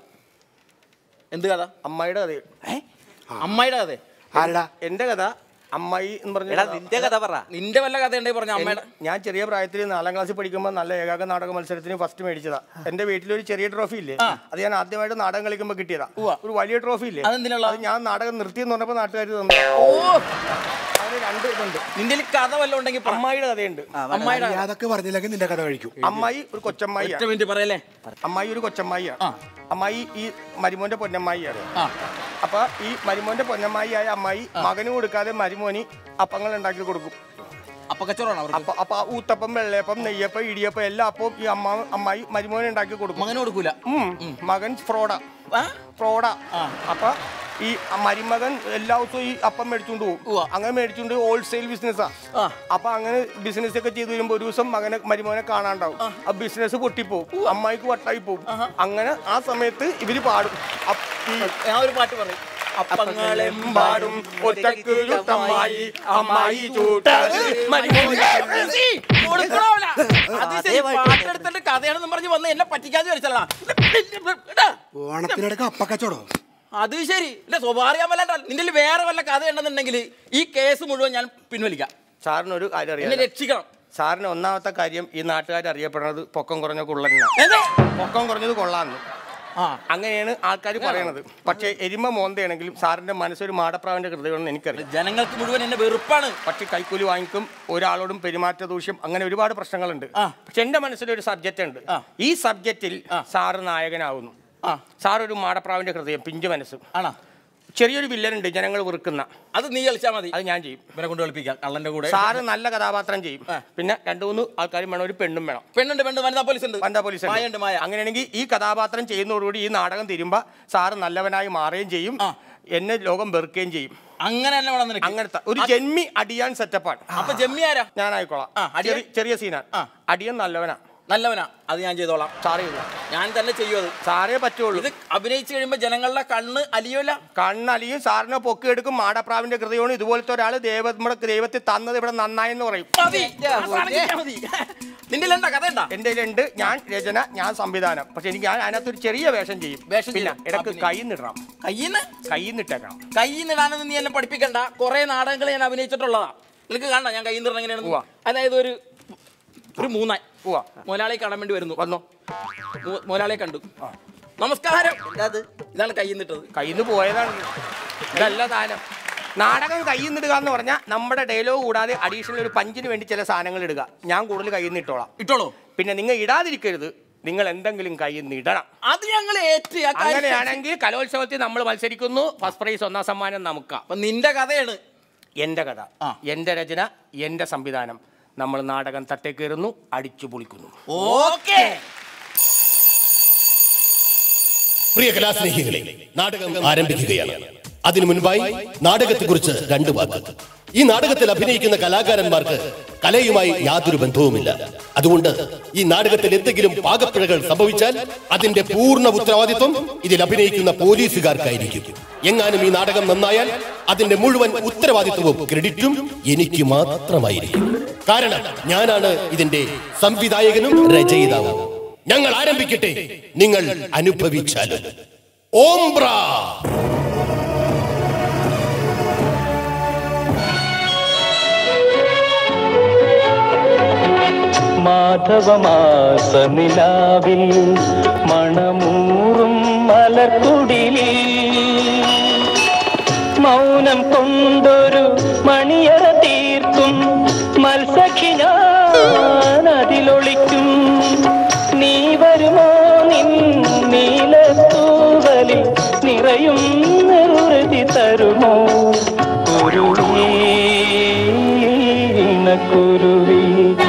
എന്ത് കഥ അമ്മായിയുടെ കഥ അമ്മായിയുടെ കഥ ആരടാ എന്റെ കഥ അമ്മായി എന്ന് പറഞ്ഞ എടാ നിന്റെ കഥ പറ നിന്റെ വല്ല കഥ ഉണ്ടെങ്കിൽ പറഞ്ഞ അമ്മയുടെ എൻ- ഞാൻ ചെറിയ പ്രായത്തിൽ നാലാം ക്ലാസ്സിൽ പഠിക്കുമ്പോൾ നല്ല ഏകാഗ നാടക മത്സരത്തിന് ഫസ്റ്റ് മേടിച്ചതാ എന്റെ വീട്ടിലൊരു ചെറിയ ട്രോഫി ഇല്ലേ അത് ഞാൻ ആദ്യമായിട്ട് നാടകം കളിക്കുമ്പോൾ കിട്ടിയതാ ഒരു വലിയ ട്രോഫി ഇല്ലേ അതെന്തിനുള്ള? അത് ഞാൻ നാടകം നിർത്തി എന്ന് പറഞ്ഞപ്പോൾ നാട്ടുകാർ തന്നു ഓ അതിന് രണ്ട് ഇതുണ്ട് നിന്റെ കയ്യിൽ കഥ വല്ല ഉണ്ടെങ്കിൽ പറ. അമ്മായിയുടെ കഥയുണ്ട് അമ്മായിയുടെ നീ അതൊക്കെ പറഞ്ഞില്ലെങ്കിൽ നിന്റെ കഥ കഴിക്കും അമ്മായി ഒരു കൊച്ചമ്മായി ഒറ്റ മിനിറ്റ് പറയല്ലേ അമ്മായി ഒരു കൊച്ചമ്മായിയാണ് അമ്മായി ഈ മരുമോന്റെ പൊന്നമ്മായിയാണ് ആ. അപ്പൊ ഈ മരുമോന്റെ പൊന്നമ്മായിയായ അമ്മായി മകന് കൊടുക്കാതെ മരുമോന് അപ്പങ്ങൾ ഉണ്ടാക്കി കൊടുക്കും അപ്പൊ കച്ചവടമാണ് അവർക്ക് അപ്പൊ അപ്പൊ ഊത്തപ്പം വെള്ളയപ്പം നെയ്യപ്പം ഇടിയപ്പം എല്ലാ അപ്പവും ഈ അമ്മ അമ്മായി മരുമോനെ ഉണ്ടാക്കി കൊടുക്കും മകന് കൊടുക്കൂല ഉം. മകൻ ഫ്രോഡ ആ? ഫ്രോഡ അപ്പൊ ഈ മരുമകൻ എല്ലാ ദിവസവും ഈ അപ്പം മേടിച്ചുകൊണ്ട് പോകും അങ്ങനെ മേടിച്ചുകൊണ്ട് ഹോൾസെയിൽ ബിസിനസ്സാ ആ. അപ്പൊ അങ്ങനെ ബിസിനസ് ഒക്കെ ചെയ്തു വരുമ്പോ ഒരു ദിവസം മകനെ മരുമോനെ കാണാണ്ടാവും ആ ബിസിനസ് പൊട്ടിപ്പോവും അമ്മായിക്ക് വട്ടായി പോകും അങ്ങനെ ആ സമയത്ത് ഇവര് പാടും അപ്പ് ഈ ഞാൻ ഒരു പാട്ട് പറയും അപ്പങ്ങളെമ്പാടും ഒറ്റക്ക് ചുട്ടമ്മായി അമ്മായി ചൂട്ടത് മരുമോനെ കൊടുക്കണോല. അത് ശരി, പാട്ടെടുത്തിട്ട് കഥയാണെന്ന് പറഞ്ഞ് വന്ന് എന്നെ പറ്റിക്കാതെ വരച്ചല്ല ഓണത്തിനിടക്ക് അപ്പക്കച്ചോടോ അത് ശരി ഇല്ല സ്വഭാവം അറിയാൻ വല്ലാണ്ട നിന്റെ വേറെ വല്ല കഥ ഉണ്ടെന്നുണ്ടെങ്കിൽ ഈ കേസ് മുഴുവൻ ഞാൻ പിൻവലിക്കാം സാറിന് ഒരു കാര്യം എന്നെ അറിയാം രക്ഷിക്കണം സാറിന് ഒന്നാമത്തെ കാര്യം ഈ നാട്ടുകാർ അറിയപ്പെടുന്നത് പൊക്കം കുറഞ്ഞ കുള്ളനാണ് ഏതോ? പൊക്കം കുറഞ്ഞത് കൊള്ളാന്ന് ആ അങ്ങനെയാണ് ആൾക്കാർ പറയണത് പക്ഷേ എരിമ മോന്തയാണെങ്കിലും സാറിന്റെ മനസ്സൊരു മാടപ്രാവിന്റെ ഹൃദയമാണെന്ന് എനിക്കറിയാം ജനങ്ങൾക്ക് മുഴുവൻ എന്നെ വെറുപ്പാണ് പക്ഷെ കൈക്കൂലി വാങ്ങിക്കും ഒരാളോടും പെരുമാറ്റ ദൂഷ്യം അങ്ങനെ ഒരുപാട് പ്രശ്നങ്ങളുണ്ട് ആ. പക്ഷെ എന്റെ മനസ്സിലൊരു സബ്ജക്റ്റ് ഉണ്ട് ആ. ഈ സബ്ജക്റ്റിൽ സാറ് നായകനാവുന്നു ആ സാർ ഒരു മാടപ്രാവിന്റെ ഹൃദയം പിഞ്ചു മനസ്സ് ആണോ ചെറിയൊരു വില്ലനുണ്ട് ജനങ്ങൾ വെറുക്കുന്ന അത് നീ കളിച്ചാൽ മതി അത് ഞാൻ ചെയ്യും ഇവരെ കൊണ്ട് കളിപ്പിക്കാം കള്ളന്റെ കൂടെ സാറ് നല്ല കഥാപാത്രം ചെയ്യും പിന്നെ രണ്ടു മൂന്ന് ആൾക്കാരും വേണം ഒരു പെണ്ണും വേണം പെണ്ണുണ്ട് പെണ്ണ് വനിതാ പോലീസ് ഉണ്ട് വനിതാ പോലീസ് ഉണ്ട്. മായ ഉണ്ട് മായ അങ്ങനെയാണെങ്കിൽ ഈ കഥാപാത്രം ചെയ്യുന്നതോടുകൂടി ഈ നാടകം തീരുമ്പോ സാറ് നല്ലവനായി മാറുകയും ചെയ്യും ആ. എന്നെ ലോകം വെറുക്കുകയും ചെയ്യും അങ്ങനെ തന്നെ വേണം നിനക്ക് അങ്ങനത്തെ ഒരു ജന്മി അടിയാൻ സെറ്റപ്പാണ് അപ്പൊ ജമ്മി ആരാ ഞാനായിക്കോളാം ആ, അടിയൻ? ചെറിയ- ചെറിയ സീനാണ് ആ. അടിയൻ നല്ലവനാ നല്ലവനാ അത് ഞാൻ ചെയ്തോളാം സാറ് ചെയ്തു ഞാൻ തന്നെ ചെയ്യും അത് സാറേ പറ്റുള്ളൂ ഇത് അഭിനയിച്ചു കഴിയുമ്പോ ജനങ്ങളുടെ കണ്ണ് അലിയോല കണ്ണലിയും സാറിനെ പൊക്കിയെടുക്കും മാടപ്രാവിന്റെ ഹൃദയമാണ് ഇതുപോലത്തെ ഒരാൾ ദൈവ നമ്മുടെ ദൈവത്തിൽ തന്നത് ഇവിടെ നന്നായെന്ന് പറയും മതി ആ സാധനം കിട്ടിയാ മതി നിന്റെ എന്താ കഥ ഉണ്ടാ എന്റെ ഉണ്ട് ഞാൻ രചന ഞാൻ സംവിധാനം പക്ഷെ എനിക്ക് ഞാൻ അതിനകത്ത് ഒരു ചെറിയ വേഷം ചെയ്യും വേഷം പിന്നെ ചെയ്യും. ഇടക്ക് അഭിനയം. കൈ നിടണം കയ്യിന്ന് കൈ നിട്ടേക്കണം കയ്യിന്നിടാനൊന്നും നീ എന്നെ പഠിപ്പിക്കണ്ട കുറെ നാടകങ്ങൾ ഞാൻ അഭിനയിച്ചിട്ടുള്ളതാ നിനക്ക് കാണണ്ട ഞാൻ കയ്യിൽ നിന്ന് എങ്ങനെയാണ് ഉവ്വ. അതായത് ഒരു ഒരു മൂന്നായി പോവാ മുതലാളി കാണാൻ വേണ്ടി വരുന്നു വന്നോ മു- മുതലാളിയെ കണ്ടു നമസ്കാരം എന്താ അത് ഇതാണ് കയ്യിൽ നിട്ടത് കയ്യിൽ പോയതാണ് ഇതല്ല സാധനം നാടകം കയ്യിൽ നിടുക എന്ന് പറഞ്ഞാൽ നമ്മുടെ ഡയലോഗ് കൂടാതെ അഡീഷണൽ ഒരു പഞ്ചിന് വേണ്ടി ചില സാധനങ്ങൾ ഇടുക ഞാൻ കൂടുതൽ കയ്യിൽ നിന്ന് ഇട്ടോളാം ഇട്ടോളൂ പിന്നെ നിങ്ങൾ ഇടാതിരിക്കരുത് നിങ്ങൾ എന്തെങ്കിലും കയ്യിൽ നിന്ന് ഇടണം അത് ഞങ്ങൾ ഏറ്റ് ആ കാര്യം- അങ്ങനെയാണെങ്കിൽ കലോത്സവത്തിൽ നമ്മൾ മത്സരിക്കുന്നു ഫസ്റ്റ് പ്രൈസ് ഒന്നാം സമ്മാനം നമുക്കാ അപ്പൊ നിന്റെ കഥയാണ് എന്റെ കഥ എന്റെ രചന എന്റെ സംവിധാനം നമ്മൾ നാടകം തട്ടേ കയറുന്നു അടിച്ചു പൊളിക്കുന്നു ഓക്കേ പ്രിയ കലാസ്നേഹികളെ നാടകം ആരംഭിക്കുകയാണ് അതിനു മുൻപായി നാടകത്തെക്കുറിച്ച് രണ്ട് വാക്ക് ഈ നാടകത്തിൽ അഭിനയിക്കുന്ന കലാകാരന്മാർക്ക് കലയുമായി യാതൊരു ബന്ധവുമില്ല അതുകൊണ്ട് ഈ നാടകത്തിൽ എന്തെങ്കിലും പാകപ്പിഴകൾ സംഭവിച്ചാൽ അതിന്റെ പൂർണ്ണ ഉത്തരവാദിത്വം ഇതിൽ അഭിനയിക്കുന്ന പോലീസുകാർക്കായിരിക്കും എങ്ങാനും ഈ നാടകം നന്നായാൽ അതിന്റെ മുഴുവൻ ഉത്തരവാദിത്വവും ക്രെഡിറ്റും എനിക്ക് മാത്രമായിരിക്കും കാരണം ഞാനാണ് ഇതിന്റെ സംവിധായകനും രചയിതാവും ഞങ്ങൾ ആരംഭിക്കട്ടെ നിങ്ങൾ അനുഭവിച്ചാലും ഓംബ്ര മാധവമാസനിലാവിൽ മണമൂറും മലർക്കുടിലിൽ മൗനം കൊണ്ടൊരു മണിയറ തീർക്കും മത്സഖി ഞാൻ അതിലൊളിക്കും നീ വരുമോ നിൻ നീലത്തൂവലിൽ നിറയും നിർവൃതി തരുമോ കുരുവീ കുരുവീ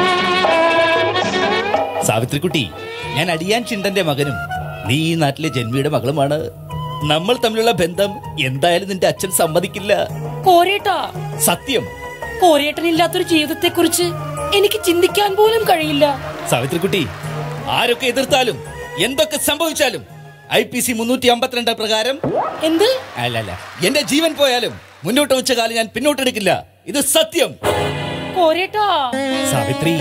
സാവിത്രിക്കുട്ടി ഞാൻ അടിയാൻ ചിണ്ടന്റെ മകനും നീ ഈ നാട്ടിലെ ജന്മിയുടെ മകളുമാണ് നമ്മൾ തമ്മിലുള്ള ബന്ധം എന്തായാലും നിന്റെ അച്ഛൻ സമ്മതിക്കില്ല കോരേട്ടാ സത്യം കോരേട്ടനില്ലാത്തൊരു ജീവിതത്തെ കുറിച്ച് എനിക്ക് ചിന്തിക്കാൻ പോലും കഴിയില്ല സാവിത്രിക്കുട്ടി ആരൊക്കെ എതിർത്താലും എന്തൊക്കെ സംഭവിച്ചാലും ഐ പി സി മുന്നൂറ്റി അമ്പത്തിരണ്ട് പ്രകാരം എന്ത് അല്ല അല്ല എന്റെ ജീവൻ പോയാലും മുന്നോട്ട് വെച്ച കാലം ഞാൻ പിന്നോട്ടെടുക്കില്ല ഇത് സത്യം കോരേട്ടാ സാവിത്രി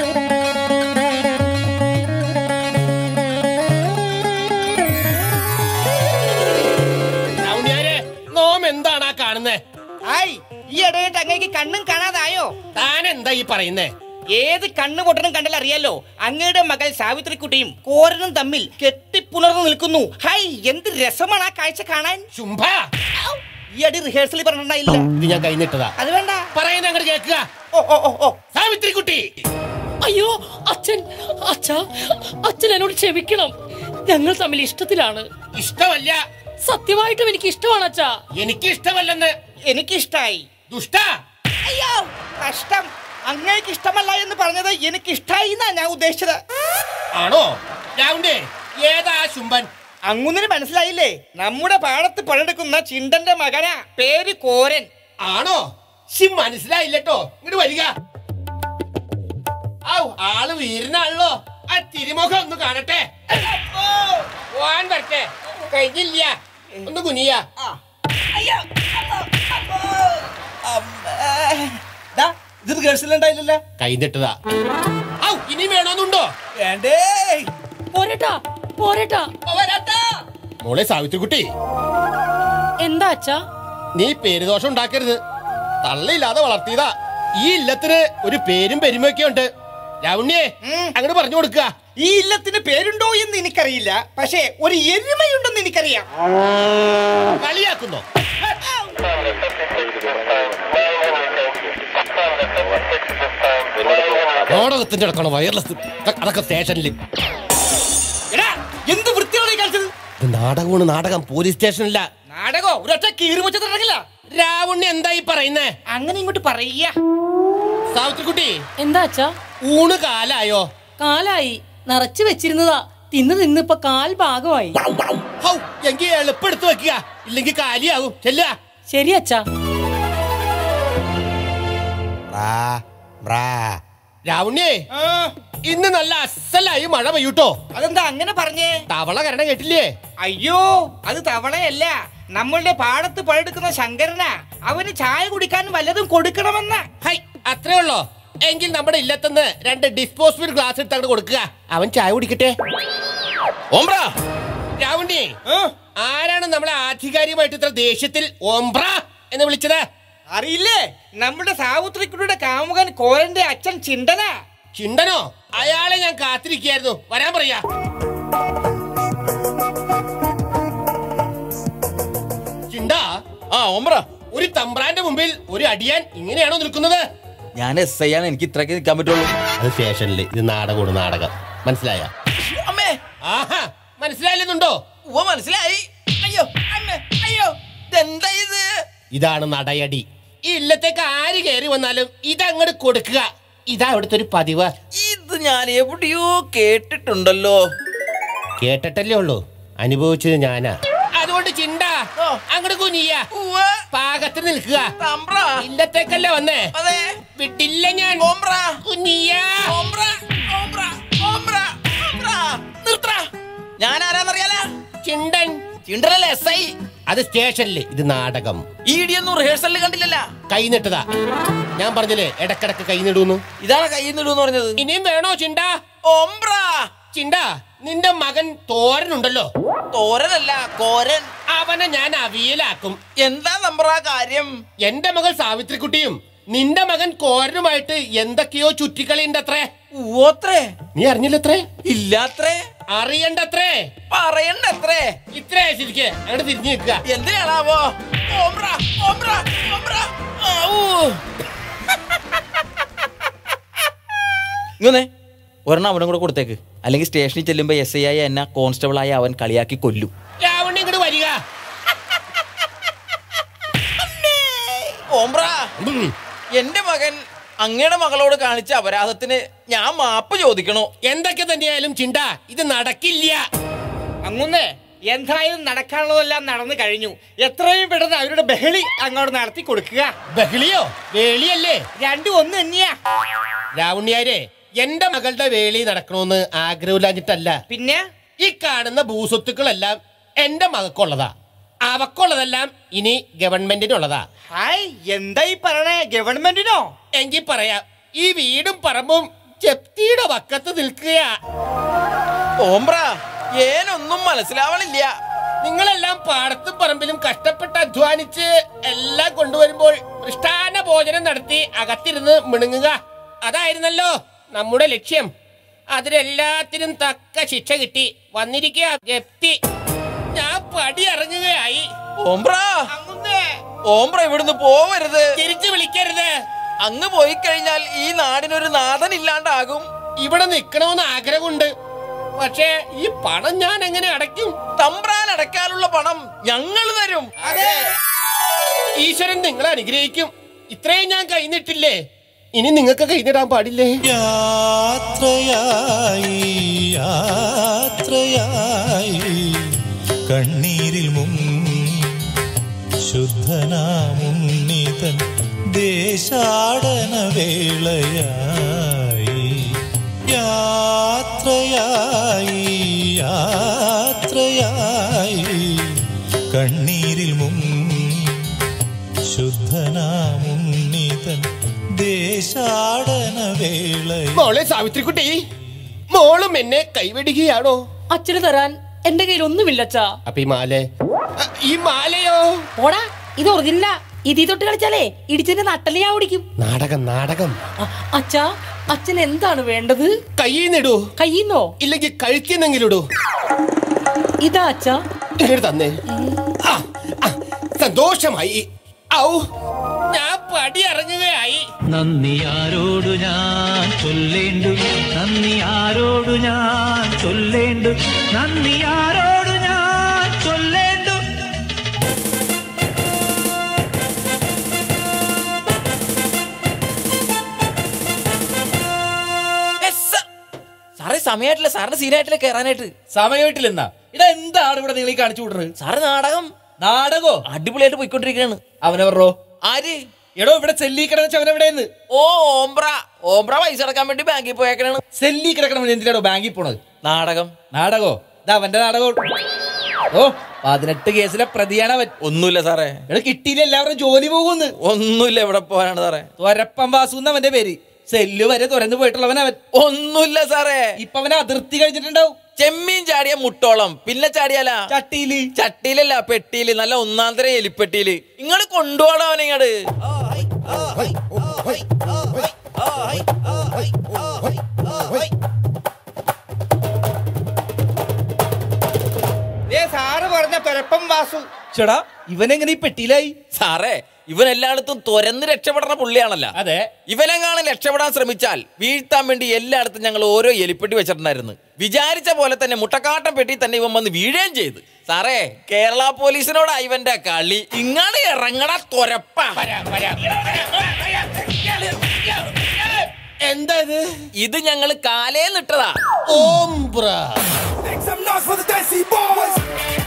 നോം എന്താണ് ആ കാണുന്നേ ആയി ഈ ഇടയായിട്ട് അങ്ങേക്ക് കണ്ണും കാണാതായോ താൻ എന്താ ഈ പറയുന്നേ ഏത് കണ്ണു പൊട്ടനും കണ്ടാൽ അറിയാലോ അങ്ങയുടെ മകൾ സാവിത്രിക്കുട്ടിയും കോരനും തമ്മിൽ കെട്ടിപ്പുണർന്നു നിൽക്കുന്നു ഹൈ എന്ത് രസമാണ് ആ കാഴ്ച കാണാൻ ശുംഭ ഈ അടി റിഹേഴ്സലിൽ പറഞ്ഞിട്ടുണ്ടായില്ല ഇത് ഞാൻ കൈന്നിട്ടതാ അത് വേണ്ട പറയുന്ന അങ്ങോട്ട് കേൾക്കുക ഓ ഓ ഓ ഓ സാവിത്രിക്കുട്ടി അയ്യോ അച്ഛൻ അച്ഛാ അച്ഛൻ എന്നോട് ക്ഷമിക്കണം ഞങ്ങൾ തമ്മിൽ ഇഷ്ടത്തിലാണ് ഇഷ്ടമല്ല സത്യമായിട്ടും എനിക്ക് ഇഷ്ടമാണ് അച്ഛാ എനിക്ക് ഇഷ്ടമല്ലെന്ന് എനിക്കിഷ്ടായി ദുഷ്ട അയ്യോ കഷ്ടം അങ്ങേക്ക് ഇഷ്ടമല്ല എന്ന് പറഞ്ഞത് എനിക്ക് ഇഷ്ടായി എന്നാ ഞാൻ ഉദ്ദേശിച്ചത് ആണോ രാവുണ്ടേ ഏതാ ശുംഭൻ അങ്ങുന്നിന് മനസ്സിലായില്ലേ നമ്മുടെ പാടത്ത് പണിയെടുക്കുന്ന ചിണ്ടന്റെ മകനാ പേര് കോരൻ ആണോ ശി മനസ്സിലായില്ലട്ടോ ഇങ്ങോട്ട് വരിക ഔ ആള് വീരനാണല്ലോ ആ തിരുമുഖം ഒന്ന് കാണട്ടെ വാൻ വരട്ടെ കഴിഞ്ഞില്ല ഒന്ന് കുനിയ ഇത് റിഹേഴ്സലുണ്ടായില്ലല്ലേ കൈന്നിട്ടതാ ഔ ഇനി വേണമെന്നുണ്ടോ വേണ്ടേ പോരേട്ടാ പോരേട്ടാ മോളെ സാവിത്രിക്കുട്ടി എന്താ അച്ഛാ നീ പേരുദോഷം ഉണ്ടാക്കരുത് തള്ളയില്ലാതെ വളർത്തിയതാ ഈ ഇല്ലത്തിന് ഒരു പേരും പെരുമയൊക്കെ ഉണ്ട് രാവുണ്ണിയെ അങ്ങോട്ട് പറഞ്ഞു കൊടുക്കുക ഈ ഇല്ലത്തിന് പേരുണ്ടോ എന്ന് എനിക്കറിയില്ല പക്ഷേ ഒരു എരുമയുണ്ടെന്ന് എനിക്കറിയാം കളിയാക്കുന്നോ നാടകത്തിന്റെ ഇടക്കാണ് വയർലെസ് അതൊക്കെ സ്റ്റേഷനിൽ എടാ എന്ത് വൃത്തിയാണ് ഈ കളിച്ചത് ഇത് നാടകമാണ് നാടകം പോലീസ് സ്റ്റേഷനില്ല നാടകോ ഒരൊറ്റ കീറിമുച്ചത്ത് ഇറങ്ങില്ല രാവുണ്ണി എന്തായി പറയുന്നേ അങ്ങനെ ഇങ്ങോട്ട് പറയ സാവിത്രിക്കുട്ടി എന്താ അച്ഛാ ഊണ് കാലായോ കാലായി നിറച്ചു വെച്ചിരുന്നതാ തിന്ന് തിന്ന് ഇപ്പൊ കാൽ ഭാഗമായി ഹൗ എങ്കി എളുപ്പം എടുത്തു വെക്കുക ഇല്ലെങ്കിൽ കാലിയാവും ചെല്ല ശരി അച്ഛാ രാവുണ്ണിയെ ഇന്ന് നല്ല അസലായി മഴ പെയ്യൂട്ടോ അതെന്താ അങ്ങനെ പറഞ്ഞേ തവള കരണ കേട്ടില്ലേ അയ്യോ അത് തവളയല്ല നമ്മളുടെ പാടത്ത് പഴെടുക്കുന്ന ശങ്കരനാ അവന് ചായ കുടിക്കാൻ വല്ലതും കൊടുക്കണമെന്ന ഹൈ അത്രേ ഉള്ളോ എങ്കിൽ നമ്മുടെ ഇല്ലത്തുനിന്ന് രണ്ട് ഡിസ്പോസിബിൾ ഗ്ലാസ് എടുത്ത് അങ്ങോട്ട് കൊടുക്കുക അവൻ ചായ കുടിക്കട്ടെ ഓംബ്ര രാവുണ്ണി ആരാണ് നമ്മളെ ആധികാരികമായിട്ട് ഇത്ര ദേഷ്യത്തിൽ ഓംബ്ര എന്ന് വിളിച്ചത് അറിയില്ലേ നമ്മുടെ സാവുത്രിക്കുട്ടിയുടെ കാമുകൻ കോരന്റെ അച്ഛൻ ചിണ്ടനാ ചിണ്ടനോ അയാളെ ഞാൻ കാത്തിരിക്കുകയായിരുന്നു വരാൻ പറയാ ചിണ്ട ആ ഓമ്പ്ര ഒരു തമ്പ്രാന്റെ മുമ്പിൽ ഒരു അടിയാൻ ഇങ്ങനെയാണോ നിൽക്കുന്നത് ഞാൻ എസ് ഐ ആണ് എനിക്ക് ഇത്രയൊക്കെ നിൽക്കാൻ പറ്റുള്ളൂ അത് സ്റ്റേഷനിൽ ഇത് നാടകമാണ് നാടകം മനസ്സിലായ അമ്മേ ആഹാ മനസ്സിലായില്ലെന്നുണ്ടോ ഓ മനസ്സിലായി അയ്യോ അമ്മ അയ്യോ ഇതെന്താ ഇത് ഇതാണ് നടയടി ഈ ഇല്ലത്തേക്ക് ആര് കയറി വന്നാലും ഇതങ്ങോട്ട് കൊടുക്കുക ഇതാ അവിടുത്തെ ഒരു പതിവ് ഇത് ഞാൻ എവിടെയോ കേട്ടിട്ടുണ്ടല്ലോ കേട്ടിട്ടല്ലേ ഉള്ളൂ അനുഭവിച്ചത് ഞാനാ അതുകൊണ്ട് ചിണ്ട അങ്ങോട്ട് കുനിയ പാകത്തിന് നിൽക്കുക ഇല്ലത്തേക്കല്ലേ വന്നേ വിട്ടില്ല ഞാൻ കുനിയ ഞാൻ ആരാന്നറിയാല ചിണ്ടൻ ചിണ്ടനല്ല എസ് ഐ അത് സ്റ്റേഷനില് ഇത് നാടകം ഈ ഇടിയൊന്നും റിഹേഴ്സലിൽ കണ്ടില്ലല്ല കൈ നിട്ടതാ ഞാൻ പറഞ്ഞില്ലേ ഇടക്കിടക്ക് കൈ നിടൂന്നു ഇതാണ് കൈ നിടൂന്ന് പറഞ്ഞത് ഇനിയും വേണോ ചിണ്ട ഓംബ്ര ചിണ്ട നിന്റെ മകൻ തോരനുണ്ടല്ലോ തോരനല്ല കോരൻ അവനെ ഞാൻ അവിയലാക്കും എന്താ നമ്പറാ കാര്യം എന്റെ മകൾ സാവിത്രിക്കുട്ടിയും നിന്റെ മകൻ കോരനുമായിട്ട് എന്തൊക്കെയോ ചുറ്റിക്കളി ഉണ്ട് അത്രേ ഓത്രേ നീ അറിഞ്ഞില്ലത്രേ ഇല്ലാത്രേ അറിയണ്ടത്രേ പറയണ്ടത്രേ ഇത്രേ ശരിക്ക് അങ്ങോട്ട് തിരിഞ്ഞു നിൽക്കുക എന്തിനാണാവോ ഓംബ്ര ഓംബ്ര ഓംബ്ര ഔ. ഇങ്ങനെ ഒരെണ്ണം അവനും കൂടെ കൊടുത്തേക്ക് അല്ലെങ്കിൽ സ്റ്റേഷനിൽ ചെല്ലുമ്പോ എസ് ഐ ആയി എന്നെ കോൺസ്റ്റബിൾ ആയി അവൻ കളിയാക്കി കൊല്ലും രാവണി ഇങ്ങോട്ട് വരിക ഓംബ്ര എന്റെ മകൻ അങ്ങയുടെ മകളോട് കാണിച്ച അപരാധത്തിന് ഞാൻ മാപ്പ് ചോദിക്കണോ എന്തൊക്കെ തന്നെയായാലും ചിണ്ട ഇത് നടക്കില്ല അങ്ങുന്നേ എന്തായാലും നടക്കാനുള്ളതെല്ലാം നടന്നു കഴിഞ്ഞു എത്രയും പെട്ടെന്ന് അവരുടെ ബഹളി അങ്ങോട്ട് നടത്തി കൊടുക്കുക ബഹളിയോ വേളിയല്ലേ രണ്ടും ഒന്ന് തന്നെയാ രാവണ്യാരെ എന്റെ മകളുടെ വേളി നടക്കണമെന്ന് ആഗ്രഹമില്ലാഞ്ഞിട്ടല്ല പിന്നെ ഈ കാണുന്ന ഭൂസ്വത്തുക്കളെല്ലാം എന്റെ മകൾക്കുള്ളതാ അവക്കുള്ളതെല്ലാം ഇനി ഗവൺമെന്റിനുള്ളതാ ഹായ് എന്താ ഈ പറയണേ ഗവൺമെന്റിനോ എങ്കിൽ പറയാം ഈ വീടും പറമ്പും ചെപ്തിയുടെ വക്കത്ത് നിൽക്കുക ഓംബ്ര ഏനൊന്നും മനസ്സിലാവണില്ല നിങ്ങളെല്ലാം പാടത്തും പറമ്പിലും കഷ്ടപ്പെട്ട് അധ്വാനിച്ച് എല്ലാം കൊണ്ടുവരുമ്പോൾ മൃഷ്ടാന ഭോജനം നടത്തി അകത്തിരുന്ന് മിണുങ്ങുക അതായിരുന്നല്ലോ നമ്മുടെ ലക്ഷ്യം അതിനെല്ലാത്തിനും തക്ക ശിക്ഷ കിട്ടി വന്നിരിക്കുക ജപ്തി ഞാൻ പടി ഇറങ്ങുകയായി ഓംബ്ര ഓംബ്ര ഇവിടുന്ന് പോവരുത് തിരിച്ചു വിളിക്കരുത് അങ്ങ് പോയി കഴിഞ്ഞാൽ ഈ നാടിനൊരു നാഥൻ ഇല്ലാണ്ടാകും ഇവിടെ നിൽക്കണമെന്ന് ആഗ്രഹമുണ്ട് പക്ഷേ ഈ പണം ഞാൻ എങ്ങനെ അടയ്ക്കും തമ്പ്രാൻ അടയ്ക്കാനുള്ള പണം ഞങ്ങൾ തരും അതെ ഈശ്വരൻ നിങ്ങളെ അനുഗ്രഹിക്കും ഇത്രയും ഞാൻ കൈന്നിട്ടില്ലേ ഇനി നിങ്ങൾക്ക് കൈന്നിടാൻ പാടില്ലേ യാത്രയായി യാത്രയായി കണ്ണീരിൽ മുങ്ങി ശുദ്ധനാമുന്നിതൻ ദേശാടന വേളയായി യാത്രയായി യാത്രയായി കണ്ണീരിൽ മുങ്ങി ശുദ്ധനാമുന്നിതൻ ദേശാടന വേളയായി മോളെ സാവിത്രിക്കുട്ടി മോളും എന്നെ കൈവിടുകയാണോ അച്ഛന് തരാൻ എന്റെ കയ്യിൽ ഒന്നുമില്ലച്ചാ അപ്പൊ ഈ മാല ഈ മാലയോ ഓടാ ഇത് ഒറിജിനല ഇതീ തൊട്ട് കളിച്ചാലേ ഇടിച്ചതിന്റെ നട്ടല് ഞാൻ ഓടിക്കും നാടകം നാടകം അച്ഛാ അച്ഛൻ എന്താണ് വേണ്ടത് കയ്യിന്നിടൂ കയ്യിന്നോ ഇല്ലെങ്കിൽ കഴുത്തിന്നെങ്കിലും ഇടൂ ഇതാ അച്ഛാ ഇങ്ങോട്ട് തന്നേ ആ, ആ, സന്തോഷമായി ഔ ഞാൻ പടി ഇറങ്ങുകയായി നന്ദി ആരോടു ഞാൻ ചൊല്ലേണ്ടു നന്ദി ആരോടു ഞാൻ ചൊല്ലേണ്ടു നന്ദി ആരോടു ഞാൻ ചൊല്ലേണ്ടു സാറേ സമയമായിട്ടില്ല സാറിന് സീനായിട്ടില്ല കയറാനായിട്ട് സമയമായിട്ടില്ലെന്നാ ഇതാ എന്താണ് ഇവിടെ നിങ്ങൾ ഈ കാണിച്ചു വിടുന്നത് സാറ് നാടകം നാടകോ അടിപൊളിയായിട്ട് പോയിക്കൊണ്ടിരിക്കുകയാണ് അവനവറോ ആര് എടോ ഇവിടെ സെല്ലി കിടന്ന അവൻ എവിടെയെന്ന് ഓ ഓംബ്ര ഓംബ്ര പൈസ അടക്കാൻ വേണ്ടി ബാങ്കിൽ പോയേക്കണാണ് സെല്ലി കിടക്കണം എന്തിനാടോ ബാങ്കിൽ പോണത് നാടകം നാടകോ ഇതാ അവന്റെ നാടകം ഓ പതിനെട്ട് കേസിലെ പ്രതിയാണ് അവൻ ഒന്നുമില്ല സാറേ എടാ കിട്ടിയില്ല എല്ലാവരും ജോലി പോകുന്നു ഒന്നുമില്ല എവിടെ പോകാനാണ് സാറേ തൊരപ്പം വാസു എന്ന് അവന്റെ പേര് സെല്ല് വരെ തുറന്നു പോയിട്ടുള്ളവൻ അവൻ ഒന്നുമില്ല സാറേ ഇപ്പൊ അവനെ അതിർത്തി കഴിഞ്ഞിട്ടുണ്ടാവും ചെമ്മീൻ ചാടിയ മുട്ടോളം പിന്നെ ചാടിയാല ചട്ടിയില് ചട്ടിയിലല്ല പെട്ടിയില് നല്ല ഒന്നാം തരം എലിപ്പെട്ടിയില് ഇങ്ങോട്ട് കൊണ്ടുപോകണം അവനെ ഇങ്ങോട്ട് ഏ സാറ് പറഞ്ഞ തുരപ്പം വാസു ചേടാ ഇവനെങ്ങനെ ഈ പെട്ടിയിലായി സാറേ ഇവൻ എല്ലായിടത്തും തുരന്ന് രക്ഷപ്പെടുന്ന പുള്ളിയാണല്ലോ അതെ ഇവനെങ്ങാനും രക്ഷപ്പെടാൻ ശ്രമിച്ചാൽ വീഴ്ത്താൻ വേണ്ടി എല്ലായിടത്തും ഞങ്ങൾ ഓരോ എലിപ്പെട്ടി വെച്ചിട്ടുണ്ടായിരുന്നു വിചാരിച്ച പോലെ തന്നെ മുട്ടക്കാട്ടം പെട്ടി തന്നെ ഇവൻ വന്ന് വീഴുകയും ചെയ്തു സാറേ കേരള പോലീസിനോടാ ഇവന്റെ കളി ഇങ്ങനെ ഇറങ്ങണ തുരപ്പ എന്താ ഇത് ഇത് ഞങ്ങൾ കാലേ നിട്ടതാ ഓംബ്ര Make some noise for the Desi Boys.